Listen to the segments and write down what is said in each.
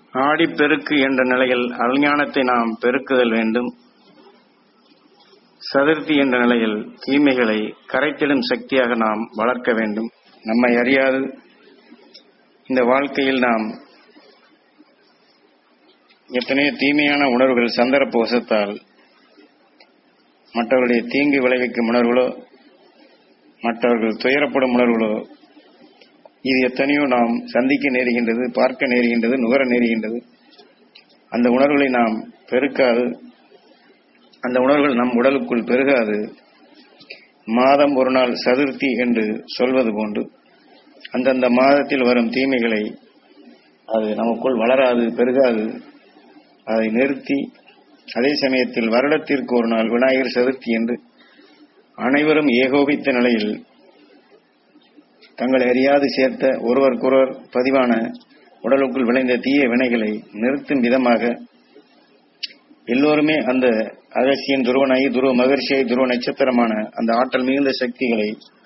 ஆடிப்பெருக்கு என்ற நிலையில் அஞ்ஞானத்தை நாம் பெருக்குதல் வேண்டும் சதுர்த்தி என்ற நிலையில் தீமைகளை கரைத்திடும் சக்தியாக நாம் வளர்க்க வேண்டும் நம்மை அறியாது இந்த வாழ்க்கையில் நாம் எத்தனையோ தீமையான உணர்வுகள் சந்தர்ப்ப வசத்தால் மற்றவர்களுடைய தீங்கு விளைவிக்கும் உணர்வுகளோ மற்றவர்கள் துயரப்படும் உணர்வுகளோ இது எத்தனையோ நாம் சந்திக்க நேருகின்றது பார்க்க நேருகின்றது நுகர நேருகின்றது அந்த உணர்வுகளை நாம் பெருக்காது அந்த உணர்வுகள் நம் உடலுக்குள் பெருகாது மாதம் ஒரு நாள் சதுர்த்தி என்று சொல்வது போன்று அந்தந்த மாதத்தில் வரும் தீமைகளை அது நமக்குள் வளராது பெருகாது அதை நிறுத்தி அதே சமயத்தில் வருடத்திற்கு ஒரு நாள் விநாயகர் சதுர்த்தி என்று அனைவரும் ஏகோபித்த நிலையில் தங்களை அறியாது சேர்த்த ஒருவருக்கொருவர் பதிவான உடலுக்குள் விளைந்த தீய வினைகளை நிறுத்தும் விதமாக எல்லோருமே அந்த அகசியன் துருவனாகி துருவ மகர்ஷியை துருவ நட்சத்திரமான அந்த ஆற்றல் மிகுந்த சக்திகளை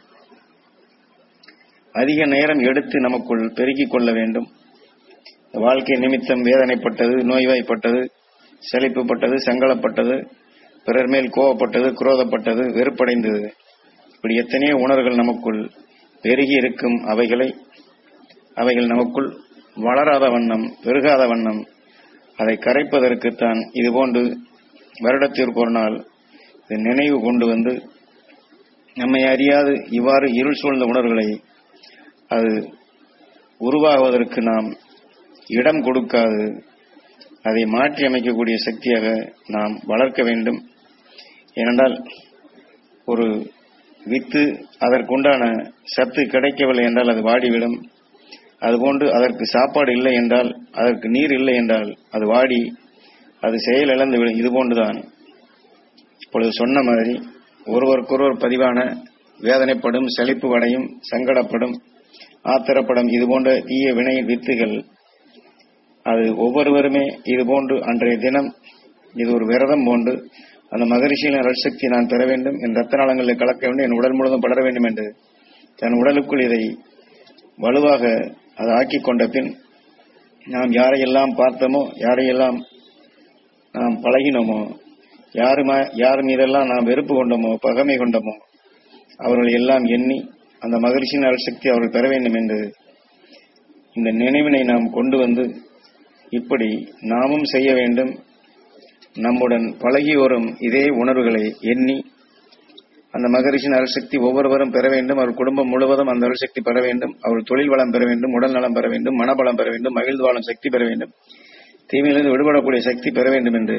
அதிக நேரம் எடுத்து நமக்குள் பெருக்கிக் கொள்ள வேண்டும் வாழ்க்கை நிமித்தம் வேதனைப்பட்டது நோய்வாய்ப்பட்டது செழிப்புப்பட்டது சங்கடப்பட்டது பிறர் மேல் கோவப்பட்டது குரோதப்பட்டது வெறுப்படைந்தது இப்படி எத்தனையோ உணர்வுகள் நமக்குள் பெருகி இருக்கும் அவைகளை அவைகள் நமக்குள் வளராத வண்ணம் பெருகாத வண்ணம் அதை கரைப்பதற்குத்தான் இதுபோன்று வருடத்திற்கு ஒரு நாள் இது நினைவு கொண்டு வந்து நம்மை அறியாது இவ்வாறு இருள் சூழ்ந்த உணர்வுகளை அது உருவாகுவதற்கு நாம் இடம் கொடுக்காது அதை மாற்றி அமைக்கக்கூடிய சக்தியாக நாம் வளர்க்க வேண்டும் ஏனென்றால் ஒரு வித்து அதற்குண்டான சத்து கிடைக்கவில்லை என்றால் அது வாடிவிடும் அதுபோன்று அதற்கு சாப்பாடு இல்லை என்றால் அதற்கு நீர் இல்லை என்றால் அது வாடி அது செயல் இழந்து விடும் இதுபோன்றுதான் இப்பொழுது சொன்ன மாதிரி ஒருவருக்கொருவர் பதிவான வேதனைப்படும் செழிப்பு அடையும் சங்கடப்படும் ஆத்திரப்படும் இதுபோன்ற தீய வினை வித்துகள் அது ஒவ்வொருவருமே இதுபோன்று அன்றைய தினம் இது ஒரு விரதம் போன்று அந்த மகரிஷியின் அருள்சக்தி நான் பெற வேண்டும் என் ரத்த நாளங்களில் கலக்க வேண்டும் என் உடல் முழுவதும் படர வேண்டும் என்று தன் உடலுக்குள் இதை வலுவாக அதை ஆக்கிக் கொண்ட பின் நாம் யாரையெல்லாம் பார்த்தோமோ யாரையெல்லாம் நாம் பழகினோமோ யாருமா யார் மீதெல்லாம் நாம் வெறுப்பு கொண்டோமோ பகமை கொண்டோமோ அவர்கள் எல்லாம் எண்ணி அந்த மகிழ்ச்சியின் அருள்சக்தி அவர்கள் பெற வேண்டும் என்று இந்த நினைவினை நாம் கொண்டு வந்து இப்படி நாமும் செய்ய வேண்டும் நம்முடன் பழகி வரும் இதே உணர்வுகளை எண்ணி அந்த மகரிஷின் அருள்சக்தி ஒவ்வொருவரும் பெற வேண்டும் அவர் குடும்பம் முழுவதும் அந்த அருள்சக்தி பெற வேண்டும் அவர் தொழில் வளம் பெற வேண்டும் உடல் நலம் பெற வேண்டும் மனபலம் பெற வேண்டும் மகிழ்ந்து வாழும் சக்தி பெற வேண்டும் தீமையிலிருந்து விடுபடக்கூடிய சக்தி பெற வேண்டும் என்று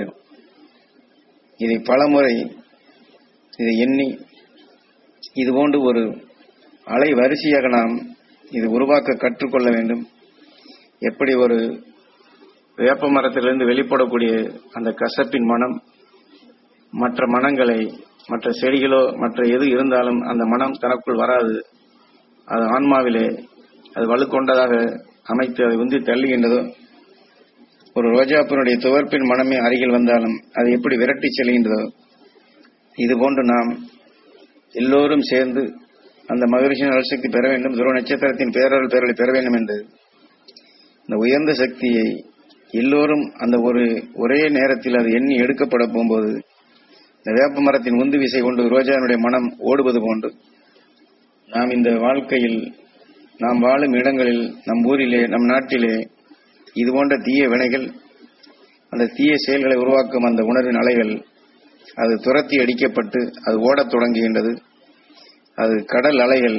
இதை பலமுறை இதை எண்ணி இதுபோன்று ஒரு அலை வரிசையாக நாம் இது உருவாக்க கற்றுக்கொள்ள வேண்டும் எப்படி ஒரு வேப்ப மரத்திலிருந்து வெளிப்படக்கூடிய அந்த கசப்பின் மனம் மற்ற மனங்களை மற்ற செடிகளோ மற்ற எது இருந்தாலும் அந்த மனம் தனக்குள் வராது அது ஆன்மாவிலே அது வலுக்கொண்டதாக அமைத்து அதை உந்தி தள்ளுகின்றதோ ஒரு ரோஜாப்பினுடைய துவர்ப்பின் மனமே அருகில் வந்தாலும் அது எப்படி விரட்டி செல்கின்றதோ இதுபோன்று நாம் எல்லோரும் சேர்ந்து அந்த மகிழ்ச்சியின் அருள்சக்தி பெற வேண்டும் துருவ நட்சத்திரத்தின் பேரருள் பேரலை பெற வேண்டும் என்று இந்த உயர்ந்த சக்தியை எல்லோரும் அந்த ஒரு ஒரே நேரத்தில் அது எண்ணி எடுக்கப்பட போகும்போது இந்த வேப்ப மரத்தின் உந்து விசை கொண்டு ரோஜாவினுடைய மனம் ஓடுவது போன்று நாம் இந்த வாழ்க்கையில் நாம் வாழும் இடங்களில் நம் ஊரிலே நம் நாட்டிலே இது போன்ற தீய வினைகள் அந்த தீய செயல்களை உருவாக்கும் அந்த உணர்வின் அலைகள் அது துரத்தி அடிக்கப்பட்டு அது ஓடத் தொடங்குகின்றது அது கடல் அலைகள்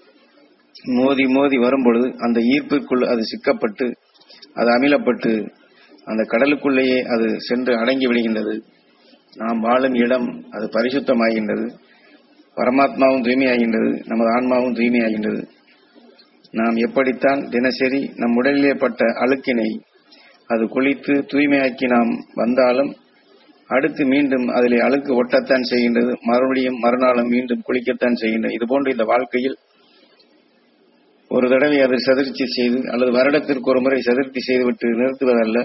மோதி மோதி வரும்பொழுது அந்த ஈர்ப்பிற்குள் அது சிக்கப்பட்டு அது அமிலப்பட்டு அந்த கடலுக்குள்ளேயே அது சென்று அடங்கி விடுகின்றது நாம் வாழும் இடம் அது பரிசுத்தமாகின்றது பரமாத்மாவும் தூய்மையாகின்றது நமது ஆன்மாவும் தூய்மையாகின்றது நாம் எப்படித்தான் தினசரி நம் உடலிலே பட்ட அழுக்கினை அது குளித்து தூய்மையாக்கி நாம் வந்தாலும் அடுத்து மீண்டும் அதிலே அழுக்கு ஒட்டத்தான் செய்கின்றது மறுபடியும் மறுநாளும் மீண்டும் குளிக்கத்தான் செய்கின்றது இதுபோன்று இந்த வாழ்க்கையில் ஒரு தடவை அதை சதிர்ச்சி செய்து அல்லது வருடத்திற்கு ஒரு முறை சதிர்ச்சி செய்துவிட்டு நிறுத்துவதல்ல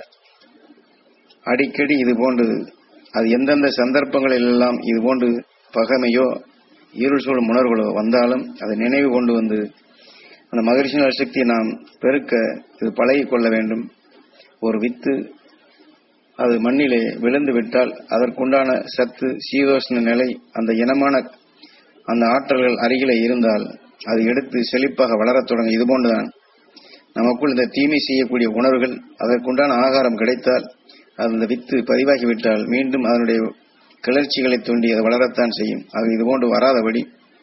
அடிக்கடி இது போன்று அது எந்தெந்த சந்தர்ப்பங்களில் எல்லாம் இது போன்று பகைமையோ இருள் சூழும் உணர்வுகளோ வந்தாலும் அதை நினைவு கொண்டு வந்து அந்த மகிழ்ச்சியின் சக்தியை நாம் பெருக்க இது பழகிக் கொள்ள வேண்டும் ஒரு வித்து அது மண்ணிலே விழுந்து விட்டால் அதற்குண்டான சத்து சீதோஷ்ண நிலை அந்த இனமான அந்த ஆற்றல்கள் அருகிலே இருந்தால் அது எடுத்து செழிப்பாக வளரத் தொடங்கும் இதுபோன்றுதான் நமக்குள் இந்த தீமை செய்யக்கூடிய உணர்வுகள் அதற்குண்டான ஆகாரம் கிடைத்தால் அந்த வித்து பதிவாகிவிட்டால் மீண்டும் அதனுடைய கிளர்ச்சிகளை தூண்டி அது வளரத்தான் செய்யும் அது இதுபோன்று வராதபடி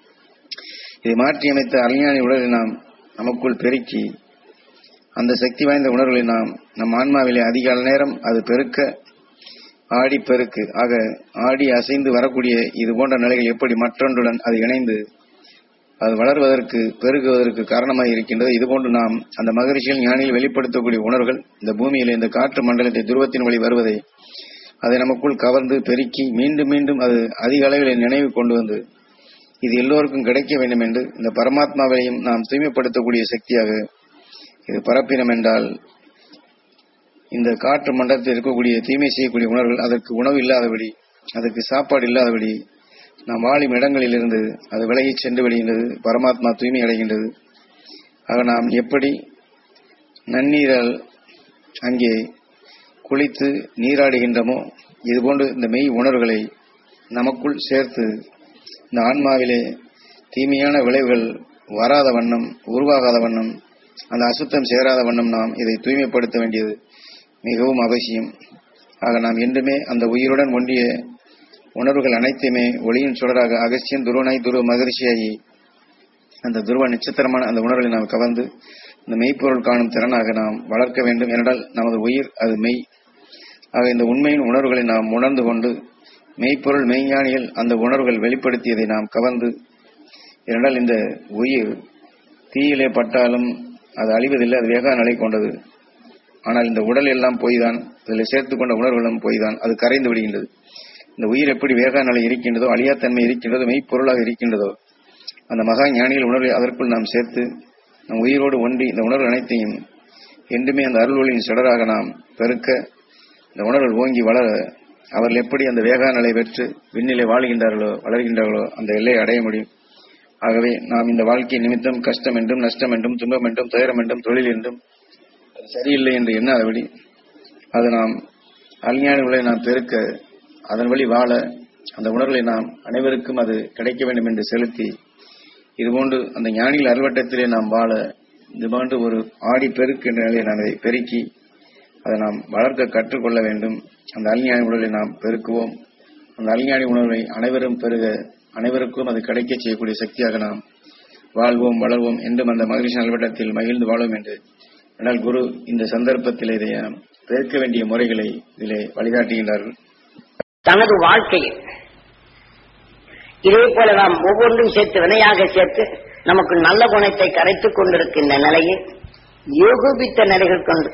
இதை மாற்றியமைத்த அறிஞானி உடலை நாம் நமக்குள் பெருக்கி அந்த சக்தி வாய்ந்த உணர்வுகளை நாம் நம் ஆன்மாவிலே அதிகால நேரம் அது பெருக்க ஆடி பெருக்கு ஆக ஆடி அசைந்து வரக்கூடிய இது போன்ற நிலைகள் எப்படி மற்றொன்றுடன் அது இணைந்து அது வளர்வதற்கு பெருகுவதற்கு காரணமாக இருக்கின்றது இதுபோன்று நாம் அந்த மகரிஷிகள் ஞானியில் வெளிப்படுத்தக்கூடிய உணர்வுகள் இந்த பூமியிலே இந்த காற்று மண்டலத்தை துருவத்தின் வழி வருவதை அதை நமக்குள் கவர்ந்து பெருக்கி மீண்டும் மீண்டும் அது அதிக அளவில் நினைவு கொண்டு வந்து இது எல்லோருக்கும் கிடைக்க வேண்டும் என்று இந்த பரமாத்மாவையும் நாம் தூய்மைப்படுத்தக்கூடிய சக்தியாக இது பரப்பினம் என்றால் இந்த காற்று மண்டலத்தில் இருக்கக்கூடிய தீமை செய்யக்கூடிய உணர்வுகள் அதற்கு உணவு இல்லாதபடி அதற்கு சாப்பாடு இல்லாதபடி நாம் வாழும் இடங்களிலிருந்து அது விலகி சென்று விடுகின்றது பரமாத்மா தூய்மை அடைகின்றது ஆக நாம் எப்படி நன்னீரால் அங்கே குளித்து நீராடுகின்றமோ இதுபோன்று இந்த மெய் உணர்வுகளை நமக்குள் சேர்த்து இந்த ஆன்மாவிலே தீமையான விளைவுகள் வராத வண்ணம் உருவாகாத வண்ணம் அந்த அசுத்தம் சேராத வண்ணம் நாம் இதை தூய்மைப்படுத்த வேண்டியது மிகவும் அவசியம் ஆக நாம் என்றுமே அந்த உயிருடன் ஒன்றிய உணர்வுகள் அனைத்தையுமே ஒளியின் சுடராக அகசியன் துருவனாய் துருவ மகரிஷியாகி அந்த துருவ நட்சத்திரமான அந்த உணர்வுகளை நாம் கவர்ந்து இந்த மெய்ப்பொருள் காணும் திறனாக நாம் வளர்க்க வேண்டும் என்றால் நமது உயிர் அது மெய் ஆக இந்த உண்மையின் உணர்வுகளை நாம் உணர்ந்து கொண்டு மெய்ப்பொருள் மெய்ஞானிகள் அந்த உணர்வுகள் வெளிப்படுத்தியதை நாம் கவர்ந்து ஏனென்றால் இந்த உயிர் தீயிலே பட்டாலும் அது அழிவதில்லை அது வேகா நிலை கொண்டது ஆனால் இந்த உடல் எல்லாம் போய்தான் இதில் சேர்த்துக் கொண்ட உணர்வுகளும் போய்தான் அது கரைந்து விடுகின்றது இந்த உயிர் எப்படி வேகா நிலை இருக்கின்றதோ அழியாத்தன்மை இருக்கின்றதோ மெய்ப்பொருளாக இருக்கின்றதோ அந்த மகா ஞானிகள் உணர்வை அதற்குள் நாம் சேர்த்து நம் உயிரோடு ஒன்றி இந்த உணர்வு அனைத்தையும் என்றுமே அந்த அருள்வொழியின் சுடராக நாம் பெருக்க இந்த உணர்வுகள் ஓங்கி வளர அவர்கள் எப்படி அந்த வேகா நிலை பெற்று விண்ணிலே வாழ்கின்றார்களோ வளர்கின்றார்களோ அந்த எல்லையை அடைய முடியும் ஆகவே நாம் இந்த வாழ்க்கை நிமித்தம் கஷ்டம் என்றும் நஷ்டம் என்றும் துன்பம் என்றும் துயரம் என்றும் தொழில் என்றும் அது சரியில்லை என்று எண்ணாதபடி அது நாம் அஞ்ஞானிகளை நாம் பெருக்க அதன் வழி வாழ அந்த உணர்வுகளை நாம் அனைவருக்கும் அது கிடைக்க வேண்டும் என்று செலுத்தி இதுபோன்று அந்த ஞானிகள் அறுவட்டத்திலே நாம் வாழ இதுபோன்று ஒரு ஆடி பெருக்கு என்ற நிலையை நாம் இதை பெருக்கி அதை நாம் வளர்க்க கற்றுக்கொள்ள வேண்டும் அந்த அல்ஞானி உணர்வை நாம் பெருக்குவோம் அந்த அல்ஞானி உணர்வை அனைவரும் பெருக அனைவருக்கும் அது கிடைக்க செய்யக்கூடிய சக்தியாக நாம் வாழ்வோம் வளர்வோம் என்றும் அந்த மகிழ்ச்சி நல்வட்டத்தில் மகிழ்ந்து வாழ்வோம் என்று ஆனால் குரு இந்த சந்தர்ப்பத்தில் இதை நாம் பெருக்க வேண்டிய முறைகளை இதிலே வழிகாட்டுகின்றார்கள் தனது வாழ்க்கையில் இதே போல நாம் ஒவ்வொன்றும் சேர்த்து வினையாக சேர்த்து நமக்கு நல்ல குணத்தை கரைத்துக் கொண்டிருக்கின்ற நிலையை யோகபித்த நிலைகள் கொண்டு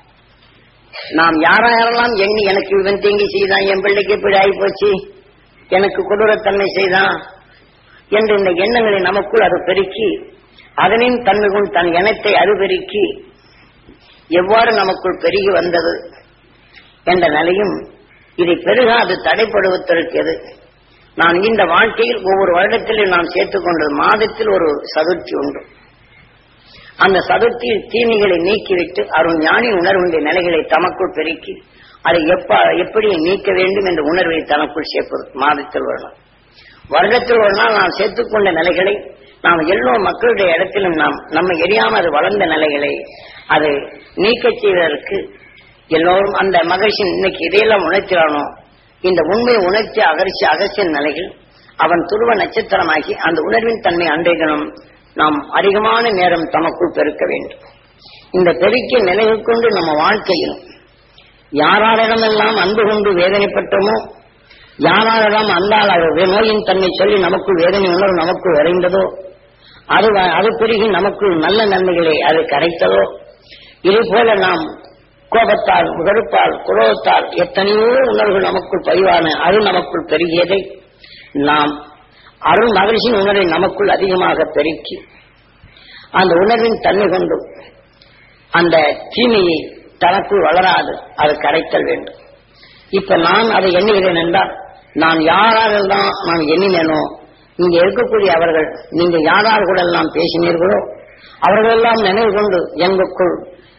நாம் யாரெல்லாம் எண்ணி எனக்கு இவன் தீங்கி செய்தான் என் பிள்ளைக்கு இப்படி ஆகி போச்சு எனக்கு கொடூரத்தன்மை செய்தான் என்று இந்த எண்ணங்களை நமக்குள் அது பெருக்கி அதனின் தன்மைக்குள் தன் எண்ணத்தை அருபெருக்கி எவ்வாறு நமக்குள் பெருகி வந்தது என்ற நிலையும் இதை பெருகாது தடைப்படுவதற்கு எது நான் இந்த வாழ்க்கையில் ஒவ்வொரு வருடத்திலும் நாம் சேர்த்துக் கொண்டது மாதத்தில் ஒரு சதுர்த்தி உண்டு அந்த சதுர்த்தியில் தீமைகளை நீக்கிவிட்டு அருண் ஞானி உணர்வுடைய நிலைகளை தமக்குள் பெருக்கி அதை எப்ப எப்படி நீக்க வேண்டும் என்ற உணர்வை தனக்குள் சேர்ப்பது மாதத்தில் ஒரு நாள் வருடத்தில் ஒரு நாள் நாம் சேர்த்துக்கொண்ட நிலைகளை நாம் எல்லோ மக்களுடைய இடத்திலும் நாம் நம்ம எரியாமல் அது வளர்ந்த நிலைகளை அது நீக்கச் செய்வதற்கு எல்லோரும் அந்த மகிழ்ச்சி இன்னைக்கு இதையெல்லாம் உணர்த்திறானோ இந்த உண்மை உணர்ச்சி அகர்ச்சி அகசியின் நிலையில் அவன் துருவ நட்சத்திரமாகி அந்த உணர்வின் தன்மை அன்றைய தினம் நாம் அதிகமான நேரம் தமக்குள் பெருக்க வேண்டும் இந்த பெருக்கிய நிலைகள் கொண்டு நம்ம வாழ்க்கையில் யாராரிடமெல்லாம் அன்பு கொண்டு வேதனைப்பட்டோமோ யாராரிடம் அந்தால் அது நோயின் தன்மை சொல்லி நமக்குள் வேதனை உணர்வு நமக்குள் விரைந்ததோ அது வ- அது பெருகி நமக்குள் நல்ல நன்மைகளை அது கரைத்ததோ இதே போல நாம் கோபத்தால் வெறுப்பால் குரோகத்தால் எத்தனையோ உணர்வுகள் நமக்குள் பதிவான அது நமக்குள் பெருகியதை நாம் அருள் மகிழ்ச்சியின் உணர்வை நமக்குள் அதிகமாக பெருக்கி அந்த உணர்வின் தன்மை கொண்டு அந்த தீமையை தனக்குள் வளராது அது கரைத்தல் வேண்டும் இப்ப நான் அதை எண்ணுகிறேன் என்றால் நான் யாரால் தான் நான் எண்ணினேனோ இங்க இருக்கக்கூடிய அவர்கள் நீங்க யாரால் கூட எல்லாம் பேசினீர்களோ அவர்களெல்லாம் நினைவு கொண்டு எங்களுக்குள்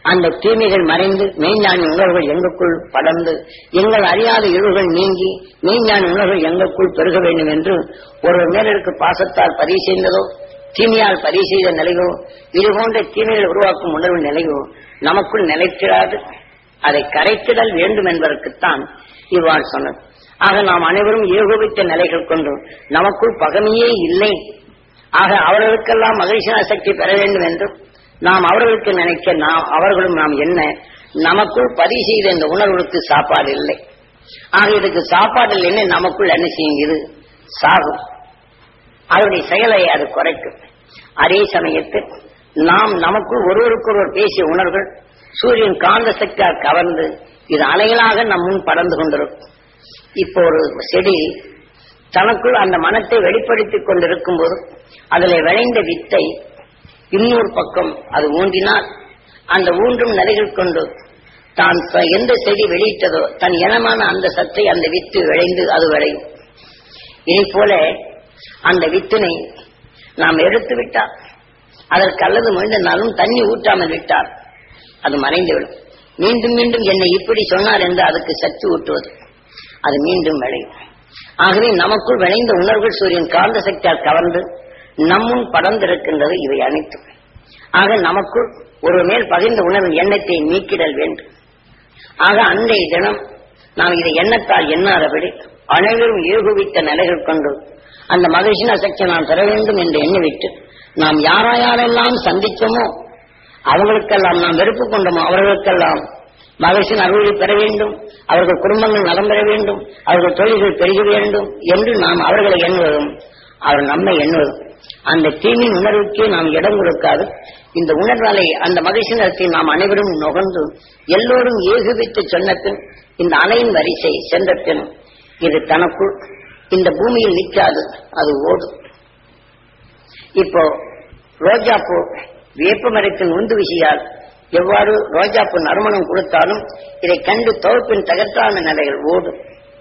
அந்த தீமைகள் மறைந்து மெய்ஞானி உணர்வுகள் எங்களுக்குள் படர்ந்து எங்கள் அறியாத இருள்கள் நீங்கி மெய்ஞானி உணர்வுகள் எங்களுக்குள் பெருக வேண்டும் என்று ஒருவர் மேலிருக்கு பாசத்தால் பதிவு செய்ததோ தீமையால் பதிவு செய்த நிலையோ இது போன்ற தீமைகள் உருவாக்கும் உணர்வு நிலையோ நமக்குள் நிலைத்திராது அதை கரைத்திடல் வேண்டும் என்பதற்குத்தான் இவ்வாறு சொன்னது ஆக நாம் அனைவரும் ஏகோபித்த நிலைகள் கொண்டு நமக்குள் பகமையே இல்லை ஆக அவர்களுக்கெல்லாம் மகிழ்ச்சியான சக்தி பெற வேண்டும் என்றும் நாம் அவர்களுக்கு நினைக்க நாம் அவர்களும் நாம் என்ன நமக்குள் பதிவு செய்த இந்த உணர்வுக்கு சாப்பாடு இல்லை ஆக இதுக்கு சாப்பாடு இல்லைன்னு நமக்குள் என்ன செய்யும் இது சாகும் அதனுடைய செயலை அது குறைக்கும் அதே சமயத்தில் நாம் நமக்குள் ஒருவருக்கொருவர் பேசிய உணர்வுகள் சூரியன் காந்த சக்தியால் கவர்ந்து இது அலைகளாக நம் முன் படர்ந்து கொண்டிருக்கும் இப்போ ஒரு செடி தனக்குள் அந்த மனத்தை வெளிப்படுத்திக் கொண்டிருக்கும் போது அதில் விளைந்த வித்தை இன்னொரு பக்கம் அது ஊன்றினால் அந்த ஊன்றும் நிலைகள் கொண்டு தான் த- எந்த செடி வெளியிட்டதோ தன் இனமான அந்த சத்தை அந்த வித்து விளைந்து அது விளையும் இதை போல அந்த வித்தினை நாம் எடுத்து விட்டால் அதற்கு அல்லது மீண்டும் தண்ணி ஊற்றாமல் விட்டால் அது மறைந்துவிடும் மீண்டும் மீண்டும் என்னை இப்படி சொன்னார் என்று அதுக்கு சக்தி ஊட்டுவது அது மீண்டும் விளையும் ஆகவே நமக்குள் விளைந்த உணர்வுகள் சூரியன் காந்த சக்தியால் கவர்ந்து நம்முன் படர்ந்திருக்கின்றது இவை அனைத்தும் ஆக நமக்குள் ஒரு மேல் பகிர்ந்த உணர்வின் எண்ணத்தை நீக்கிடல் வேண்டும் ஆக அன்றைய தினம் நாம் இதை எண்ணத்தால் எண்ணாதபடி அனைவரும் ஏகுவித்த நிலைகள் கொண்டு அந்த மகிழ்ச்சின சக்தி நாம் பெற வேண்டும் என்று எண்ணிவிட்டு நாம் யாரா யாரெல்லாம் சந்தித்தோமோ அவங்களுக்கெல்லாம் நாம் வெறுப்பு கொண்டோமோ அவர்களுக்கெல்லாம் மகிழ்ச்சியின் அருளை பெற வேண்டும் அவர்கள் குடும்பங்கள் நலம் பெற வேண்டும் அவர்கள் தொழில்கள் பெருக வேண்டும் என்று நாம் அவர்களை எண்ணுவதும் அவர் நம்மை எண்ணுவதும் அந்த தீமின் உணர்வுக்கே நாம் இடம் கொடுக்காது இந்த உணர்வாலை அந்த மகிழ்ச்சி நிறத்தை நாம் அனைவரும் நுகர்ந்து எல்லோரும் ஏகுவித்து சொன்ன பின் இந்த அலையின் வரிசை சென்ற பின் இது தனக்குள் இந்த பூமியில் நிற்காது அது ஓடும் இப்போ ரோஜாப்பூ வேப்ப மரத்தின் உந்து விசையால் எவ்வாறு ரோஜாப்பூ நறுமணம் கொடுத்தாலும் இதை கண்டு தொகுப்பின் தகற்றான நிலைகள் ஓடும்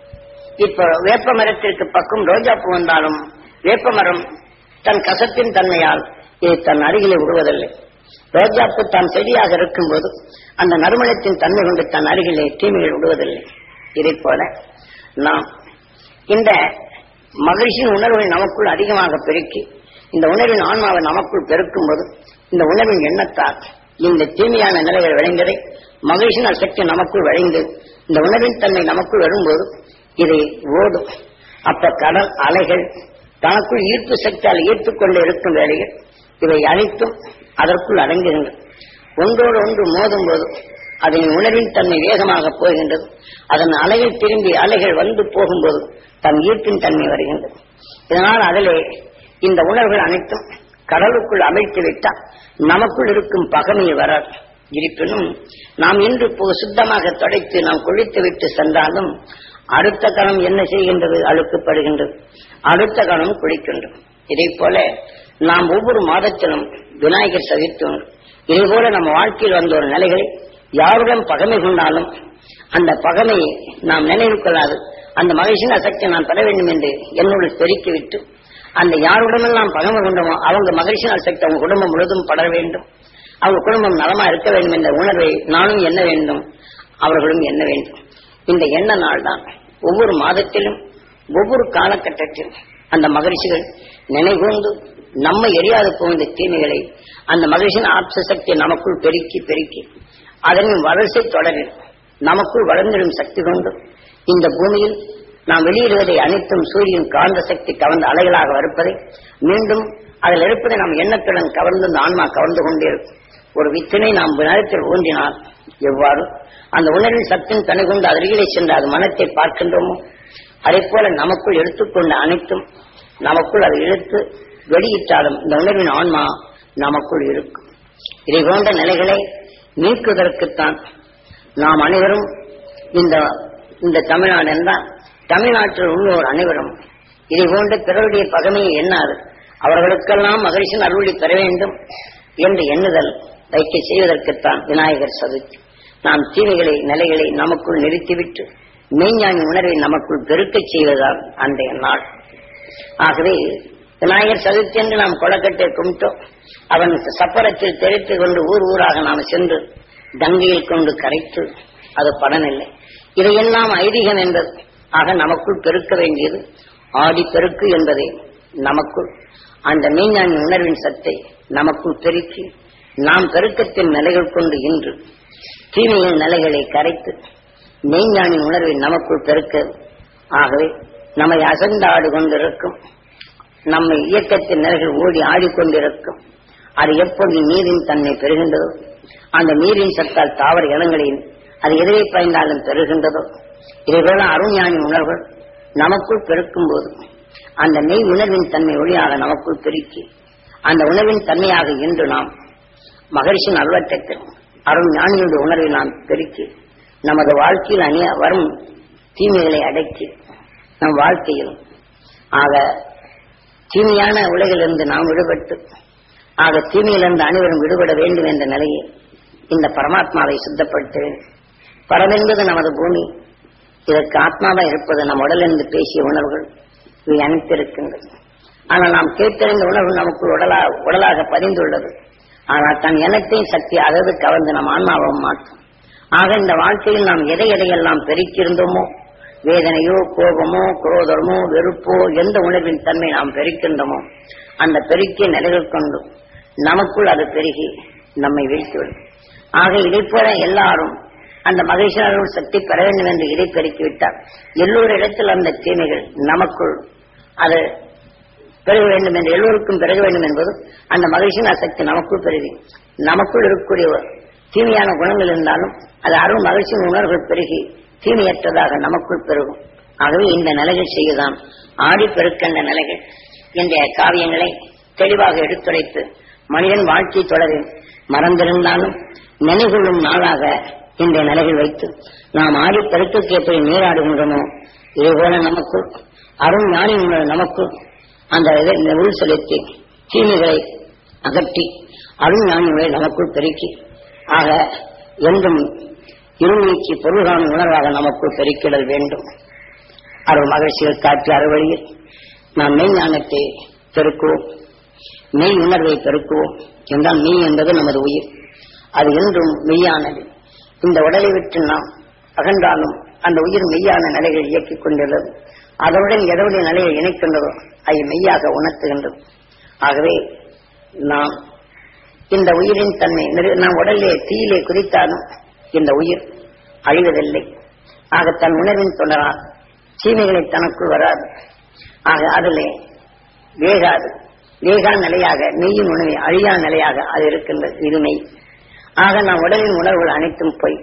இப்போ வேப்ப மரத்திற்கு பக்கம் ரோஜாப்பூ வந்தாலும் வேப்ப மரம் தன் கசத்தின் தன்மையால் இதை தன் அருகிலே விடுவதில்லை ரோஜாப்பூ தான் செடியாக இருக்கும்போது அந்த நறுமணத்தின் தன்மை கொண்டு தன் அருகிலே தீமைகள் விடுவதில்லை இதை போல நாம் இந்த மகிழ்ச்சியின் உணர்வை நமக்குள் அதிகமாக பெருக்கி இந்த உணர்வின் ஆன்மாவை நமக்குள் பெருக்கும் போது இந்த உணர்வின் எண்ணத்தால் இந்த தீமையான நிலைகள் விளைந்ததை மகிழ்ச்சியின் சக்தி நமக்குள் விளைந்து இந்த உணர்வின் தன்மை நமக்குள் வரும்போது இதை ஓடும் அப்ப கடல் அலைகள் தனக்குள் ஈர்ப்பு சக்தியால் ஈர்த்துக் கொண்டு இருக்கும் வேளையில் இவை அனைத்தும் அதற்குள் அடங்குகின்றன ஒன்றோடு ஒன்று மோதும் போது அதன் உணர்வின் தன்மை வேகமாக போகின்றது அதன் அலைகள் திரும்பி அலைகள் வந்து போகும்போது தன் ஈர்ப்பின் தன்மை வருகின்றது இதனால் அதிலே இந்த உணர்வுகள் அனைத்தும் கடலுக்குள் அமைத்து விட்டால் நமக்குள் இருக்கும் பகமை வராது இருப்பினும் நாம் இன்று இப்போ சுத்தமாக தொடைத்து நாம் குளித்து விட்டு சென்றாலும் அடுத்த கணம் என்ன செய்கின்றது அழுக்கப்படுகின்றது அடுத்த கணம் குளிக்கின்றது இதை போல நாம் ஒவ்வொரு மாதத்திலும் விநாயகர் சதித்தோம் இதே போல நம்ம வாழ்க்கையில் வந்த ஒரு நிலைகளை யாருடன் பகமை கொண்டாலும் அந்த பகமையை நாம் நினைவு கொள்ளாது அந்த மகிழ்ச்சியின் சக்தி நான் பெற வேண்டும் என்று என்னுள் பெருக்கிவிட்டு அந்த யாருடமெல்லாம் பகமை கொண்டோமோ அவங்க மகிழ்ச்சியின் சக்தி அவங்க குடும்பம் முழுதும் படர வேண்டும் அவங்க குடும்பம் நலமா இருக்க வேண்டும் என்ற உணர்வை நானும் எண்ண வேண்டும் அவர்களும் எண்ண வேண்டும் இந்த எண்ண நாள் தான் ஒவ்வொரு மாதத்திலும் ஒவ்வொரு காலகட்டத்திலும் அந்த மகிழ்ச்சிகள் நினைகூர்ந்து நம்ம எரியாது போகின்ற தீமைகளை அந்த மகிழ்ச்சியின் ஆப்ச சக்தியை நமக்குள் பெருக்கி பெருக்கி அதனின் வளர்ச்சி தொடரில் நமக்குள் வளர்ந்திடும் சக்தி கொண்டு இந்த பூமியில் நாம் வெளியிடுவதை அனைத்தும் சூரியன் காந்த சக்தி கவர்ந்த அலைகளாக வருப்பதை மீண்டும் அதில் இருப்பதை நாம் எண்ணத்துடன் கவர்ந்து இந்த ஆன்மா கவர்ந்து கொண்டே இருக்கும் ஒரு வித்தினை நாம் நேரத்தில் ஊன்றினால் எவ்வாறு அந்த உணர்வின் சத்தின் தனி கொண்டு அருகிலே சென்று அது மனத்தை பார்க்கின்றோமோ அதே போல நமக்குள் எடுத்துக்கொண்ட அனைத்தும் நமக்குள் அதை இழுத்து வெளியிட்டாலும் இந்த உணர்வின் ஆன்மா நமக்குள் இருக்கும் இதை போன்ற நிலைகளை நீக்குவதற்குத்தான் நாம் அனைவரும் இந்த இந்த தமிழ்நாடு என்றால் தமிழ்நாட்டில் உள்ளோர் அனைவரும் இதை போன்ற பிறருடைய பகமையை எண்ணாது அவர்களுக்கெல்லாம் மகிழ்ச்சியின் அருளி பெற வேண்டும் என்று எண்ணுதல் வைக்க செய்வதற்குத்தான் விநாயகர் சதுர்த்தி நாம் தீமைகளை நிலைகளை நமக்குள் நிறுத்திவிட்டு மெய்ஞானி உணர்வை நமக்குள் பெருக்கச் செய்வதால் அன்றைய நாள் ஆகவே விநாயகர் சதுர்த்தி என்று நாம் கொலக்கட்டை கும்பிட்டோம் அவன் சப்பரத்தில் தெரித்து கொண்டு ஊர் ஊராக நாம் சென்று கங்கையில் கொண்டு கரைத்து அது பலனில்லை இதையெல்லாம் ஐதீகம் என்பது ஆக நமக்குள் பெருக்க வேண்டியது ஆடி பெருக்கு என்பதே நமக்குள் அந்த மெய்ஞானி உணர்வின் சத்தை நமக்குள் பெருக்கி நாம் பெருக்கத்தின் நிலைகள் கொண்டு இன்று தீமையின் நிலைகளை கரைத்து மெய்ஞானி உணர்வை நமக்குள் பெருக்க ஆகவே நம்மை அசந்தாடு கொண்டிருக்கும் நம்மை இயக்கத்தின் நிலைகள் ஓடி ஆடிக்கொண்டிருக்கும் அது எப்பொழுது நீரின் தன்மை பெறுகின்றதோ அந்த நீரின் சத்தால் தாவர இனங்களில் அது எதிரே பயந்தாலும் பெறுகின்றதோ இதைபோல அருஞானி உணர்வுகள் நமக்குள் பெருக்கும் போது அந்த மெய் உணர்வின் தன்மை ஒளியாக நமக்குள் பெருக்கி அந்த உணர்வின் தன்மையாக இன்று நாம் மகரிஷின் அல்வட்டத்தில் அருள் ஞானியுடைய உணர்வை நாம் பெருக்கி நமது வாழ்க்கையில் அணிய வரும் தீமைகளை அடக்கி நம் வாழ்க்கையில் ஆக தீமையான உலகிலிருந்து நாம் விடுபட்டு ஆக தீமையிலிருந்து அனைவரும் விடுபட வேண்டும் என்ற நிலையை இந்த பரமாத்மாவை சுத்தப்படுத்த வேண்டும் பரமென்பது நமது பூமி இதற்கு ஆத்மாவா இருப்பது நம் உடலிருந்து பேசிய உணர்வுகள் இவை அனைத்திருக்கின்றது ஆனால் நாம் கேட்டறிந்த உணர்வு நமக்கு உடலா உடலாக பதிந்துள்ளது ஆனால் தன் எண்ணத்தையும் சக்தி அதாவது கவர்ந்து நம் ஆன்மாவும் மாற்றும் ஆக இந்த வாழ்க்கையில் நாம் எதை எதையெல்லாம் பெருக்கியிருந்தோமோ வேதனையோ கோபமோ குரோதமோ வெறுப்போ எந்த உணர்வின் தன்மை நாம் பெருக்கின்றோமோ அந்த பெருக்கிய நிலைகள் கொண்டு நமக்குள் அது பெருகி நம்மை வீழ்த்திவிடும் ஆக இதை போல எல்லாரும் அந்த மகிழ்ச்சியாளர்கள் சக்தி பெற வேண்டும் என்று இதை பெருக்கிவிட்டார் எல்லோரு இடத்தில் அந்த தீமைகள் நமக்குள் அது பெருக வேண்டும் என்று எல்லோருக்கும் பெருக வேண்டும் என்பது அந்த மகிழ்ச்சியின் சக்தி நமக்குள் பெருகி நமக்குள் இருக்கக்கூடிய தீமையான குணங்கள் இருந்தாலும் அது அருள் மகிழ்ச்சியின் உணர்வுகள் பெருகி தீமையற்றதாக நமக்குள் பெருகும் ஆகவே இந்த நிலைகள் செய்யதான் ஆடி பெருக்கின்ற நிலைகள் என்ற காவியங்களை தெளிவாக எடுத்துரைத்து மனிதன் வாழ்க்கை தொடரில் மறந்திருந்தாலும் நினைவுள்ளும் நாளாக இந்த நிலைகள் வைத்து நாம் ஆடி பெருக்கக்கு எப்படி நீராடுகின்றனோ இதேபோல நமக்குள் அருள் ஞானி உணர்வு நமக்குள் அந்த இதை- இந்த உள் செலுத்தி தீமைகளை அகற்றி அருள் ஞானிகளை நமக்குள் பெருக்கி ஆக என்றும் இருநீக்கி பொருள் காணும் உணர்வாக நமக்குள் பெருக்கிடல் வேண்டும் அருள் மகிழ்ச்சிகள் காட்டிய அறுவழியில் நாம் மெய் ஞானத்தை பெருக்குவோம் மெய் உணர்வை பெருக்குவோம் என்றால் மெய் என்பது நமது உயிர் அது என்றும் மெய்யானது இந்த உடலை விட்டு நாம் அகன்றாலும் அந்த உயிர் மெய்யான நிலைகளை இயக்கிக் கொண்டுள்ளது அதனுடன் எதனுடைய நிலையை இணைக்கின்றதோ அதை மெய்யாக உணர்த்துகின்றது ஆகவே நாம் இந்த உயிரின் தன்மை நிறு- நாம் உடலிலே தீயிலே குறித்தாலும் இந்த உயிர் அழிவதில்லை ஆக தன் உணர்வின் தொடரால் தீமைகளை தனக்குள் வராது ஆக அதிலே வேகாது வேகா நிலையாக மெய்யின் உணவை அழியா நிலையாக அது இருக்கின்றது இது மெய் ஆக நாம் உடலின் உணர்வுகள் அனைத்தும் பொய்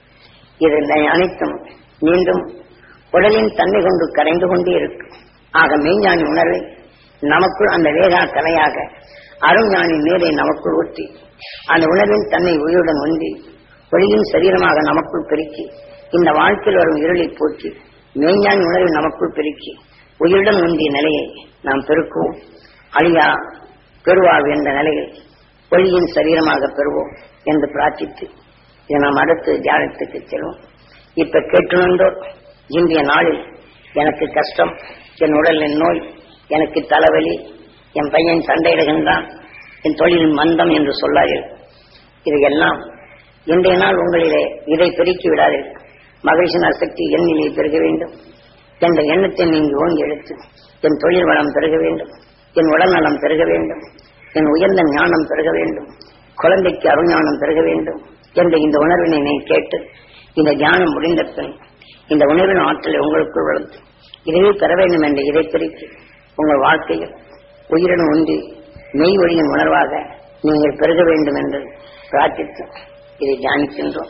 இது ந- அனைத்தும் மீண்டும் உடலின் தன்மை கொண்டு கரைந்து கொண்டே இருக்கும் ஆக மெய்ஞானி உணர்வை நமக்குள் அந்த வேகா கலையாக அருஞானி மேலே நமக்குள் ஊற்றி அந்த உணர்வின் தன்மை உயிருடன் ஒன்றி ஒளியின் சரீரமாக நமக்குள் பெருக்கி இந்த வாழ்க்கையில் வரும் இருளை போக்கி மெய்ஞானி உணர்வை நமக்குள் பெருக்கி உயிருடன் ஒன்றிய நிலையை நாம் பெருக்குவோம் அழியா பெறுவார் என்ற நிலையில் ஒளியின் சரீரமாக பெறுவோம் என்று பிரார்த்தித்து இதை நாம் அடுத்து தியானத்துக்கு செல்வோம் இப்ப கேட்டுணர்ந்தோர் இன்றைய நாளில் எனக்கு கஷ்டம் என் உடலின் நோய் எனக்கு தலைவலி என் பையன் சண்டையிடுகின்றான் என் தொழில் மந்தம் என்று சொல்லார்கள் இதையெல்லாம் இன்றைய நாள் உங்களிலே இதை பெருக்கி விடாதீர்கள் மகிழ்ச்சியின் சக்தி எண்ணிலே பெருக வேண்டும் என்ற எண்ணத்தை நீங்கள் ஓங்கி எடுத்து என் தொழில் வளம் பெருக வேண்டும் என் உடல்நலம் பெருக வேண்டும் என் உயர்ந்த ஞானம் பெருக வேண்டும் குழந்தைக்கு அருஞானம் பெருக வேண்டும் என்ற இந்த உணர்வினை நீ கேட்டு இந்த ஞானம் முடிந்த பின் இந்த உணர்வின் ஆற்றலை உங்களுக்குள் வளர்த்து இதையே பெற வேண்டும் என்ற இதை பிரித்து உங்கள் வாழ்க்கையில் உயிரின் ஒன்றி மெய் ஒளியின் உணர்வாக நீங்கள் பெருக வேண்டும் என்று பிரார்த்தித்து இதை தியானிக்கின்றோம்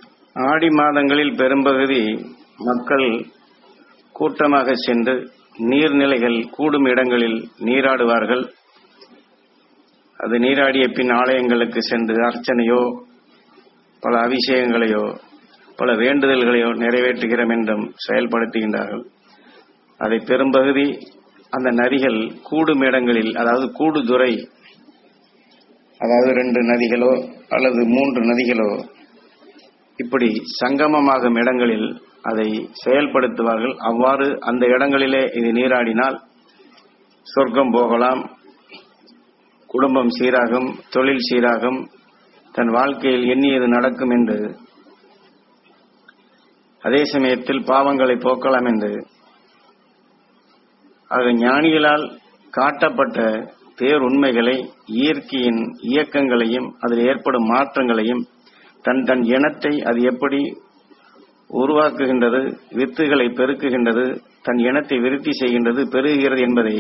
ஆடி மாதங்களில் பெரும்பகுதி மக்கள் கூட்டமாக சென்று நீர்நிலைகள் கூடும் இடங்களில் நீராடுவார்கள் அது நீராடிய பின் ஆலயங்களுக்கு சென்று அர்ச்சனையோ பல அபிஷேகங்களையோ பல வேண்டுதல்களையோ நிறைவேற்றுகிறோம் என்றும் செயல்படுத்துகின்றார்கள் அதை பெரும்பகுதி அந்த நதிகள் கூடும் இடங்களில் அதாவது கூடுதுறை அதாவது ரெண்டு நதிகளோ அல்லது மூன்று நதிகளோ இப்படி சங்கமமாகும் இடங்களில் அதை செயல்படுத்துவார்கள் அவ்வாறு அந்த இடங்களிலே இது நீராடினால் சொர்க்கம் போகலாம் குடும்பம் சீராகும் தொழில் சீராகும் தன் வாழ்க்கையில் எண்ணியது நடக்கும் என்று அதே சமயத்தில் பாவங்களை போக்கலாம் என்று ஆக ஞானிகளால் காட்டப்பட்ட பேருண்மைகளை இயற்கையின் இயக்கங்களையும் அதில் ஏற்படும் மாற்றங்களையும் தன் தன் இனத்தை அது எப்படி உருவாக்குகின்றது வித்துகளை பெருக்குகின்றது தன் இனத்தை விருத்தி செய்கின்றது பெருகுகிறது என்பதை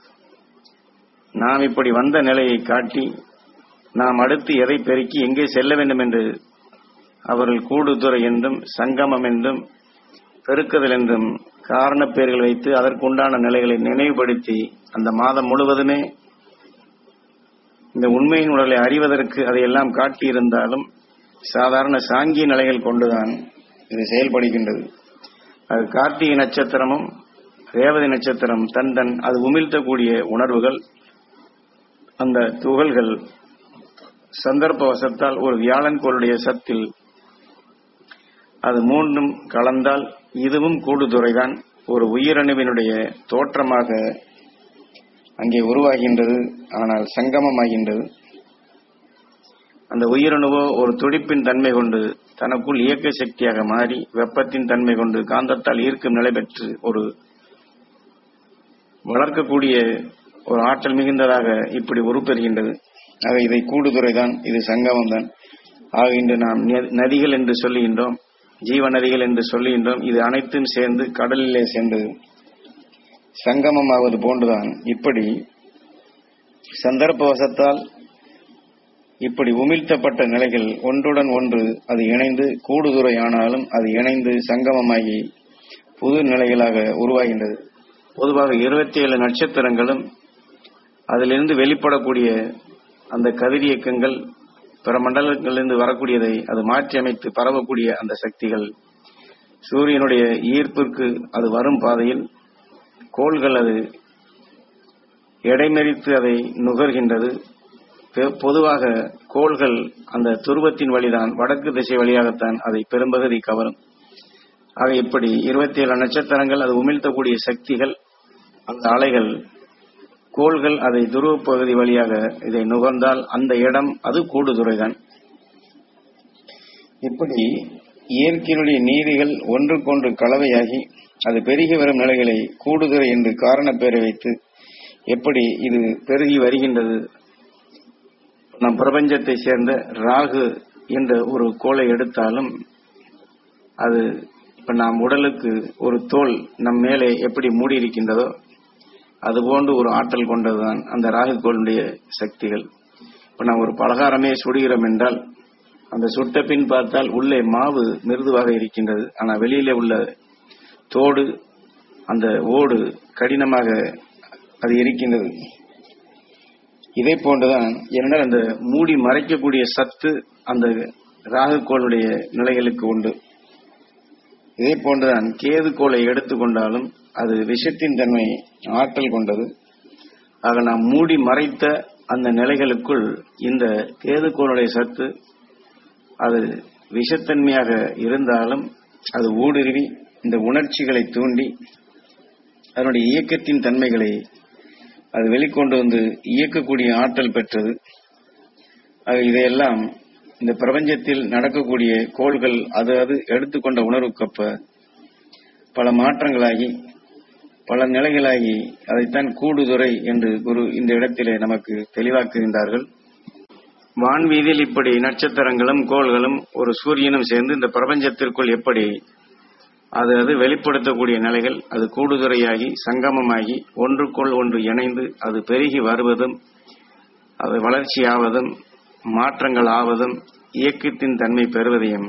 நாம் இப்படி வந்த நிலையை காட்டி நாம் அடுத்து எதை பெருக்கி எங்கே செல்ல வேண்டும் என்று அவர்கள் கூடுதுறை என்றும் சங்கமம் என்றும் பெருக்குதல் என்றும் காரண பெயர்கள் வைத்து அதற்குண்டான நிலைகளை நினைவுபடுத்தி அந்த மாதம் முழுவதுமே இந்த உண்மையின் உடலை அறிவதற்கு அதையெல்லாம் காட்டியிருந்தாலும் சாதாரண சாங்கிய நிலைகள் கொண்டுதான் இது செயல்படுகின்றது அது கார்த்திகை நட்சத்திரமும் ரேவதி நட்சத்திரம் தன் தன் அது உமிழ்த்தக்கூடிய உணர்வுகள் அந்த துகள்கள் சந்தர்ப்ப வசத்தால் ஒரு வியாழன் கோளுடைய சத்தில் அது மூன்றும் கலந்தால் இதுவும் கூடுதுறைதான் ஒரு உயிரணுவினுடைய தோற்றமாக அங்கே உருவாகின்றது ஆனால் சங்கமமாகின்றது அந்த உயிரணுவோ ஒரு துடிப்பின் தன்மை கொண்டு தனக்குள் இயக்க சக்தியாக மாறி வெப்பத்தின் தன்மை கொண்டு காந்தத்தால் ஈர்க்கும் நிலை பெற்று ஒரு வளர்க்கக்கூடிய ஒரு ஆற்றல் மிகுந்ததாக இப்படி உருப்பெறுகின்றது ஆக இதை கூடுதுறைதான் இது சங்கமம் தான் ஆக இன்று நாம் நெ- நதிகள் என்று சொல்லுகின்றோம் ஜீவ நதிகள் என்று சொல்லுகின்றோம் இது அனைத்தும் சேர்ந்து கடலிலே சென்றது சங்கமமாவது போன்றுதான் இப்படி சந்தர்ப்பவசத்தால் இப்படி உமிழ்த்தப்பட்ட நிலைகள் ஒன்றுடன் ஒன்று அது இணைந்து கூடுதுறை ஆனாலும் அது இணைந்து சங்கமமாகி புது நிலைகளாக உருவாகின்றது பொதுவாக இருபத்தி ஏழு நட்சத்திரங்களும் அதிலிருந்து வெளிப்படக்கூடிய அந்த கதிரியக்கங்கள் பிற மண்டலங்களிலிருந்து வரக்கூடியதை அது மாற்றி அமைத்து பரவக்கூடிய அந்த சக்திகள் சூரியனுடைய ஈர்ப்பிற்கு அது வரும் பாதையில் கோள்கள் அது எடைமெறித்து அதை நுகர்கின்றது பெ- பொதுவாக கோள்கள் அந்த துருவத்தின் வழிதான் வடக்கு திசை வழியாகத்தான் அதை பெரும்பகுதி கவரும் ஆக இப்படி இருபத்தி ஏழு நட்சத்திரங்கள் அது உமிழ்த்தக்கூடிய சக்திகள் அந்த அலைகள் கோள்கள் அதை துருவ பகுதி வழியாக இதை நுகர்ந்தால் அந்த இடம் அது கூடுதுறைதான் இப்படி இயற்கையினுடைய நீதிகள் ஒன்றுக்கொன்று கலவையாகி அது பெருகி வரும் நிலைகளை கூடுதுறை என்று காரண பெயரை வைத்து எப்படி இது பெருகி வருகின்றது நம் பிரபஞ்சத்தை சேர்ந்த ராகு என்ற ஒரு கோளை எடுத்தாலும் அது இப்ப நாம் உடலுக்கு ஒரு தோல் நம் மேலே எப்படி மூடி இருக்கின்றதோ அதுபோன்று ஒரு ஆற்றல் கொண்டதுதான் அந்த ராகுகோளுடைய சக்திகள் இப்ப நாம் ஒரு பலகாரமே சுடுகிறோம் என்றால் அந்த சுட்ட பின் பார்த்தால் உள்ளே மாவு மிருதுவாக இருக்கின்றது ஆனால் வெளியிலே உள்ள தோடு அந்த ஓடு கடினமாக அது இருக்கின்றது இதை போன்றுதான் ஏனென்றால் அந்த மூடி மறைக்கக்கூடிய சத்து அந்த ராகுகோளுடைய நிலைகளுக்கு உண்டு இதே போன்றுதான் கேதுகோளை எடுத்துக்கொண்டாலும் அது விஷத்தின் தன்மை ஆற்றல் கொண்டது ஆக நாம் மூடி மறைத்த அந்த நிலைகளுக்குள் இந்த கேதுகோளுடைய சத்து அது விஷத்தன்மையாக இருந்தாலும் அது ஊடுருவி இந்த உணர்ச்சிகளை தூண்டி அதனுடைய இயக்கத்தின் தன்மைகளை அது வெளிக்கொண்டு வந்து இயக்கக்கூடிய ஆற்றல் பெற்றது ஆக இதையெல்லாம் இந்த பிரபஞ்சத்தில் நடக்கக்கூடிய கோள்கள் அது அது எடுத்துக்கொண்ட உணர்வுக்கப்ப பல மாற்றங்களாகி பல நிலைகளாகி அதைத்தான் கூடுதுறை என்று குரு இந்த இடத்திலே நமக்கு தெளிவாக்குகின்றார்கள் வான்வீதியில் இப்படி நட்சத்திரங்களும் கோள்களும் ஒரு சூரியனும் சேர்ந்து இந்த பிரபஞ்சத்திற்குள் எப்படி அது அது வெளிப்படுத்தக்கூடிய நிலைகள் அது கூடுதுறையாகி சங்கமமாகி ஒன்றுக்குள் ஒன்று இணைந்து அது பெருகி வருவதும் அது வளர்ச்சியாவதும் மாற்றங்கள் ஆவதும் இயக்கத்தின் தன்மை பெறுவதையும்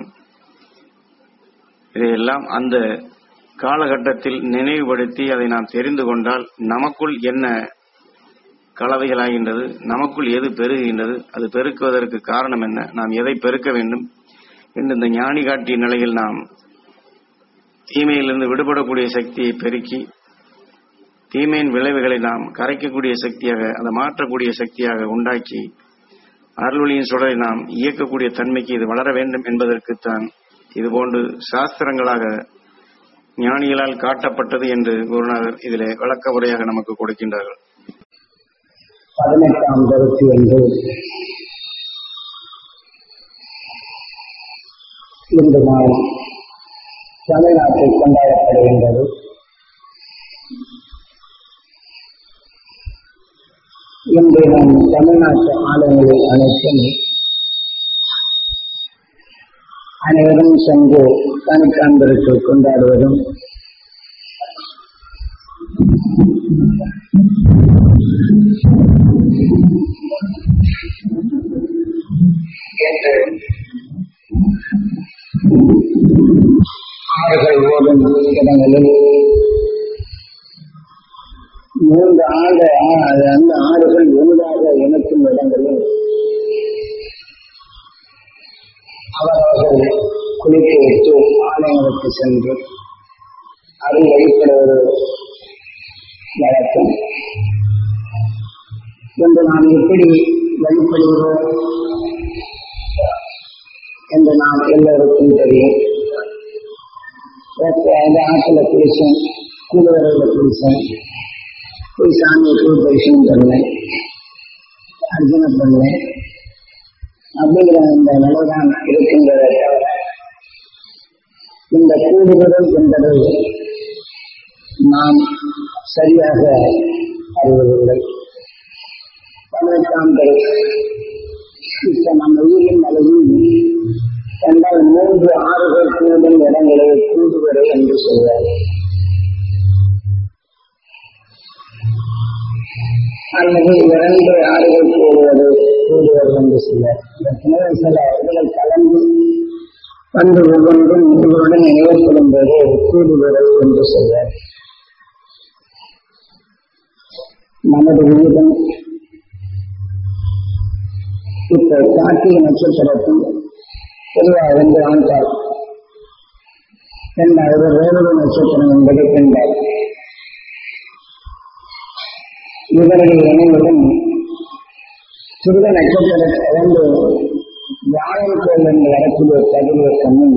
இதையெல்லாம் அந்த காலகட்டத்தில் நினைவுபடுத்தி அதை நாம் தெரிந்து கொண்டால் நமக்குள் என்ன கலவைகளாகின்றது நமக்குள் எது பெருகுகின்றது அது பெருக்குவதற்கு காரணம் என்ன நாம் எதை பெருக்க வேண்டும் என்று இந்த ஞானி காட்டிய நிலையில் நாம் தீமையிலிருந்து விடுபடக்கூடிய சக்தியை பெருக்கி தீமையின் விளைவுகளை நாம் கரைக்கக்கூடிய சக்தியாக அதை மாற்றக்கூடிய சக்தியாக உண்டாக்கி அருளொளியின் சுடரை நாம் இயக்கக்கூடிய தன்மைக்கு இது வளர வேண்டும் என்பதற்குத்தான் இதுபோன்று சாஸ்திரங்களாக ஞானிகளால் காட்டப்பட்டது என்று குருநாதர் இதிலே விளக்க உரையாக நமக்கு கொடுக்கின்றார்கள் பதினெட்டாம் கருத்து என்று இன்று நாள் தமிழ்நாட்டில் கொண்டாடப்படுகின்றது இன்று நம் தமிழ்நாட்டு ஆலயங்களில் அனைத்தும் அனைவரும் சென்று கணிக்காண்பருக்கு கொண்டாடுவதும் என்று ஆறுகள் ஓடும் இடங்களில் மூன்று ஆண்டு ஆ- அந்த ஆறுகள் ஒன்றாக இணைக்கும் இடங்களில் அவரவர்கள் குளித்து விட்டு ஆலயங்களுக்கு சென்று அருள் வழிபடுவது வழக்கம் என்று நாம் எப்படி வழிபடுகிறோம் என்று நாம் எல்லோருக்கும் தெரியும் ஓகே, அந்த ஆற்றுல குளிச்சேன் கூடுவரையில் குளிச்சேன் போய் சாமியை கூழ் தரிசனம் பண்ணேன் அர்ஜுன பண்ணேன் அப்படிங்கிற இந்த நிலைதான் இருக்கின்றதை தவிர இந்த கூடுதல் என்பது நாம் சரியாக அறிவதில்லை பதினெட்டாம் தேதி இப்ப நம்ம உயிரின் அளவில் கண்டால் மூன்று ஆறுகள் கூடும் இடங்களை கூடுவரை என்று சொல்வார் அல்லது இரண்டு ஆறுகள் கூடுவது கூடுவது என்று சொல்வார் இந்த பிறகு சில இதுகள் கலந்து வந்து ஒவ்வொன்றும் இவருடன் இணையப்படும் போது கூடுவது என்று சொல்வார் நமது விகிதம் இப்போ கார்த்திகை நட்சத்திரத்தில் பொதுவாக வந்து ஆண்டாள் இரண்டாவது ரேவதி நட்சத்திரம் என்பது பெண்டாள் இவருடைய இணைவுடன் துருவ நட்சத்திரத்தை வந்து வியாழன் கோயில் என்று வரக்கூடிய கதிரிய கண்ணும்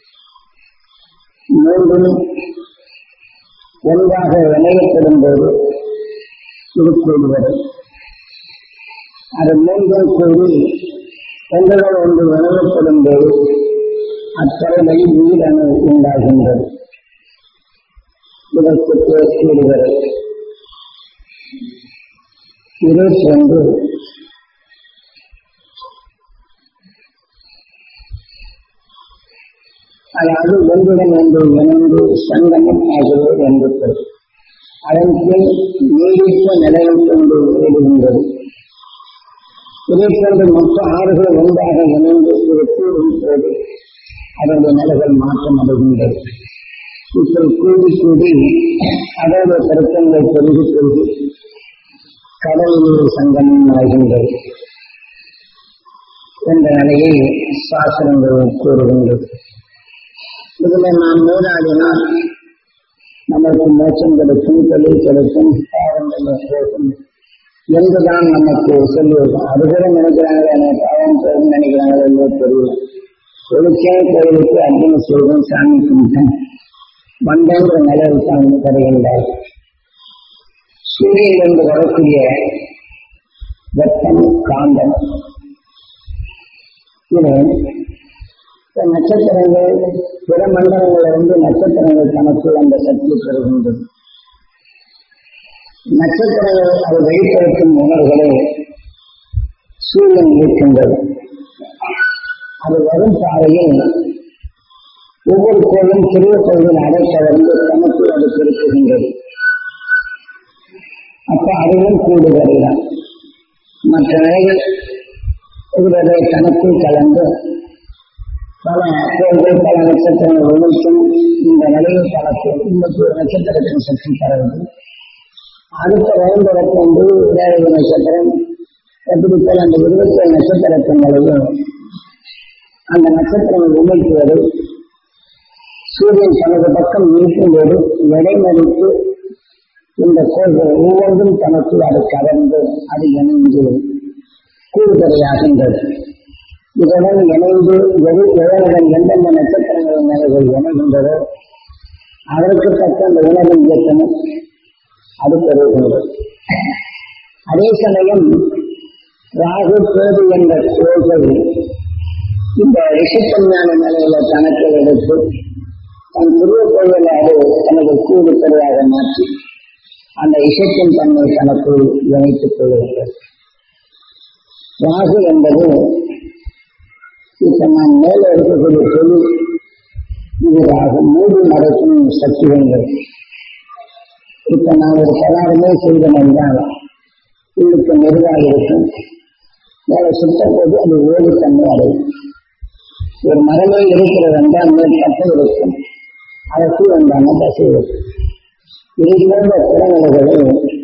மூன்றும் ஒன்றாக இணையப்படும் போது இது கூடுவது அது மூன்றும் கூடி ஒன்றோடு ஒன்று இணையப்படும் போது அத்தகைய உயிரணு உண்டாகின்றது இதற்கு பேர் கூடுகிறது இருபத்தி ஒன்று அதாவது ஒன்றுடன் ஒன்று இணைந்து சங்கமம் ஆகிறது என்று பொருள். அதன் கீழ் நீடித்த நிலையில் கொண்டு விடுகின்றது இதைப்போன்று மொத்த ஆறுகள் ஒன்றாக இணைந்து இது கூடும் போது அதனுடைய நிலைகள் மாற்றம் அடைகின்றது இப்படி கூடி கூடி அதோட பெருக்கங்கள் பெருகி பெருகி கடலில் சங்கமம் ஆகின்றது என்ற நிலையை சாஸ்திரங்கள் கூறுகின்றது இதுல நாம் நீராடினால் நமக்கு மோட்சம் கிடைக்கும் தொழில் கிடைக்கும் பாவங்கள் போகும் என்றுதான் நமக்கு சொல்லுவது அது கூட நினைக்கிறாங்களே எனக்கு பாவம் போகும் நினைக்கிறாங்களோ இல்லையோ தெரியல ஒழுக்கே கோயிலுக்கு அர்ஜுன செய்தும் சாமி கும்பிட்டேன் வந்தேங்கிற நிலையில் தான் தருகின்றார் சூரியன் என்று வரக்கூடிய வெப்பம் காந்தம் இது இந்த நட்சத்திரங்கள் பிற மண்டலங்களிலிருந்து நட்சத்திரங்கள் தனக்குள் அந்த சக்தி பெறுகின்றது நட்சத்திரங்கள் அது வெளிப்படுத்தும் உணர்வுகளை சூரியன் இருக்கின்றது அது வரும் பாறையில் ஒவ்வொரு கோளும் சிறிய கோள்கள் அடைக்கவர்ந்து தனக்குள் அது பெருக்குகின்றது அப்ப அதுவும் கூடுதல்தான் மற்ற நிலைகள் இவரதை தனக்குள் கலந்து பல கோள்கள் பல நட்சத்திரங்கள் ஒவ்வொன்றும் இந்த நிலையில் பல இன்னைக்கு ஒரு நட்சத்திரத்தின் சக்தி தரவது அடுத்த வயம்புறக்கு வந்து விளையாடு நட்சத்திரம் எப்படி போல அந்த இருபத்தி ஏழு நட்சத்திரத்தின் நிலையில் அந்த நட்சத்திரங்கள் உமைக்குவது சூரியன் தனது பக்கம் இருக்கும்போது இடைமறித்து இந்த கோள்கள் ஒவ்வொன்றும் தனக்கு அது கலந்து அது இணைந்து கூடுதலையாகின்றது இதனுடன் இணைந்து எது எதனுடன் எந்தெந்த நட்சத்திரங்களின் நிலைகள் இணைகின்றதோ அதற்கு தக்க அந்த உணவின் இயக்கமும் அது பெறுகின்றது அதே சமயம் ராகு கேது என்ற கோள்கள் இந்த விஷத்தன்மையான நிலையில கணக்கில் எடுத்து தன் துருவ கோயில அது தனது கூடு கருவாக மாற்றி அந்த விஷத்தின் தன்மை தனக்குள் இணைத்துக் கொள்கிறது ராகு என்பது இப்ப நாம் மேலே இருக்கக்கூடிய தொழில் இது ராகு மூடி மறைக்கும் சக்திகள் இப்ப நான் ஒரு பலாருமே செய்தோம் என்றால் உள்ளுக்கு மெதுவாக இருக்கும் மேலே சுத்தப்போது அது ஓடி தன்மை அடையும் ஒரு மரமே இருக்கிறது என்றால் மேல் தப்பை இருக்கும் அதற்கு வந்தாங்க தசை இருக்கும் இது போன்ற திறநிலைகளை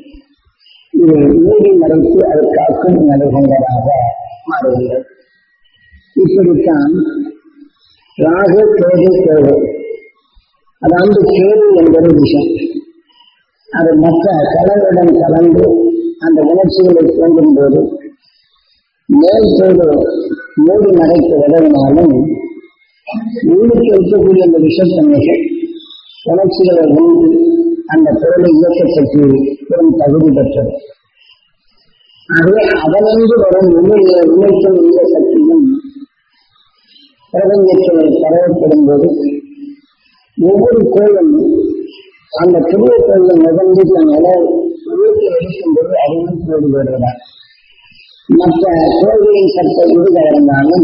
இது மூடி மறைத்து அது காக்கும் நடைகளாக மாறுகிறது இப்படித்தான் ராகு கேது கேது அதாவது கேது என்பது விஷம் அது மற்ற கலருடன் கலந்து அந்த உணர்ச்சிகளை தோன்றும் போது மேல் தோடு மூடி மறைத்து விடுவதாலும் உள்ளுக்கு இருக்கக்கூடிய அந்த விஷத்தன்மைகள் உணர்ச்சிகளை உண்டு அந்த பொருளை இயக்கத்திற்கு பெரும் தகுதி பெற்றது ஆகவே அதனின்று வரும் உண்மையை உழைக்கும் இந்த சக்தியும் பிரபஞ்சத்தில் பரவப்படும் போது ஒவ்வொரு கோயிலும் அந்த புதிய கோயிலும் நிகழ்ந்து தன் உணவு உழைத்து எடுக்கும்போது அறிவும் கோடி வருகிறார் மற்ற கோயிலின் சட்ட இது இருந்தாலும்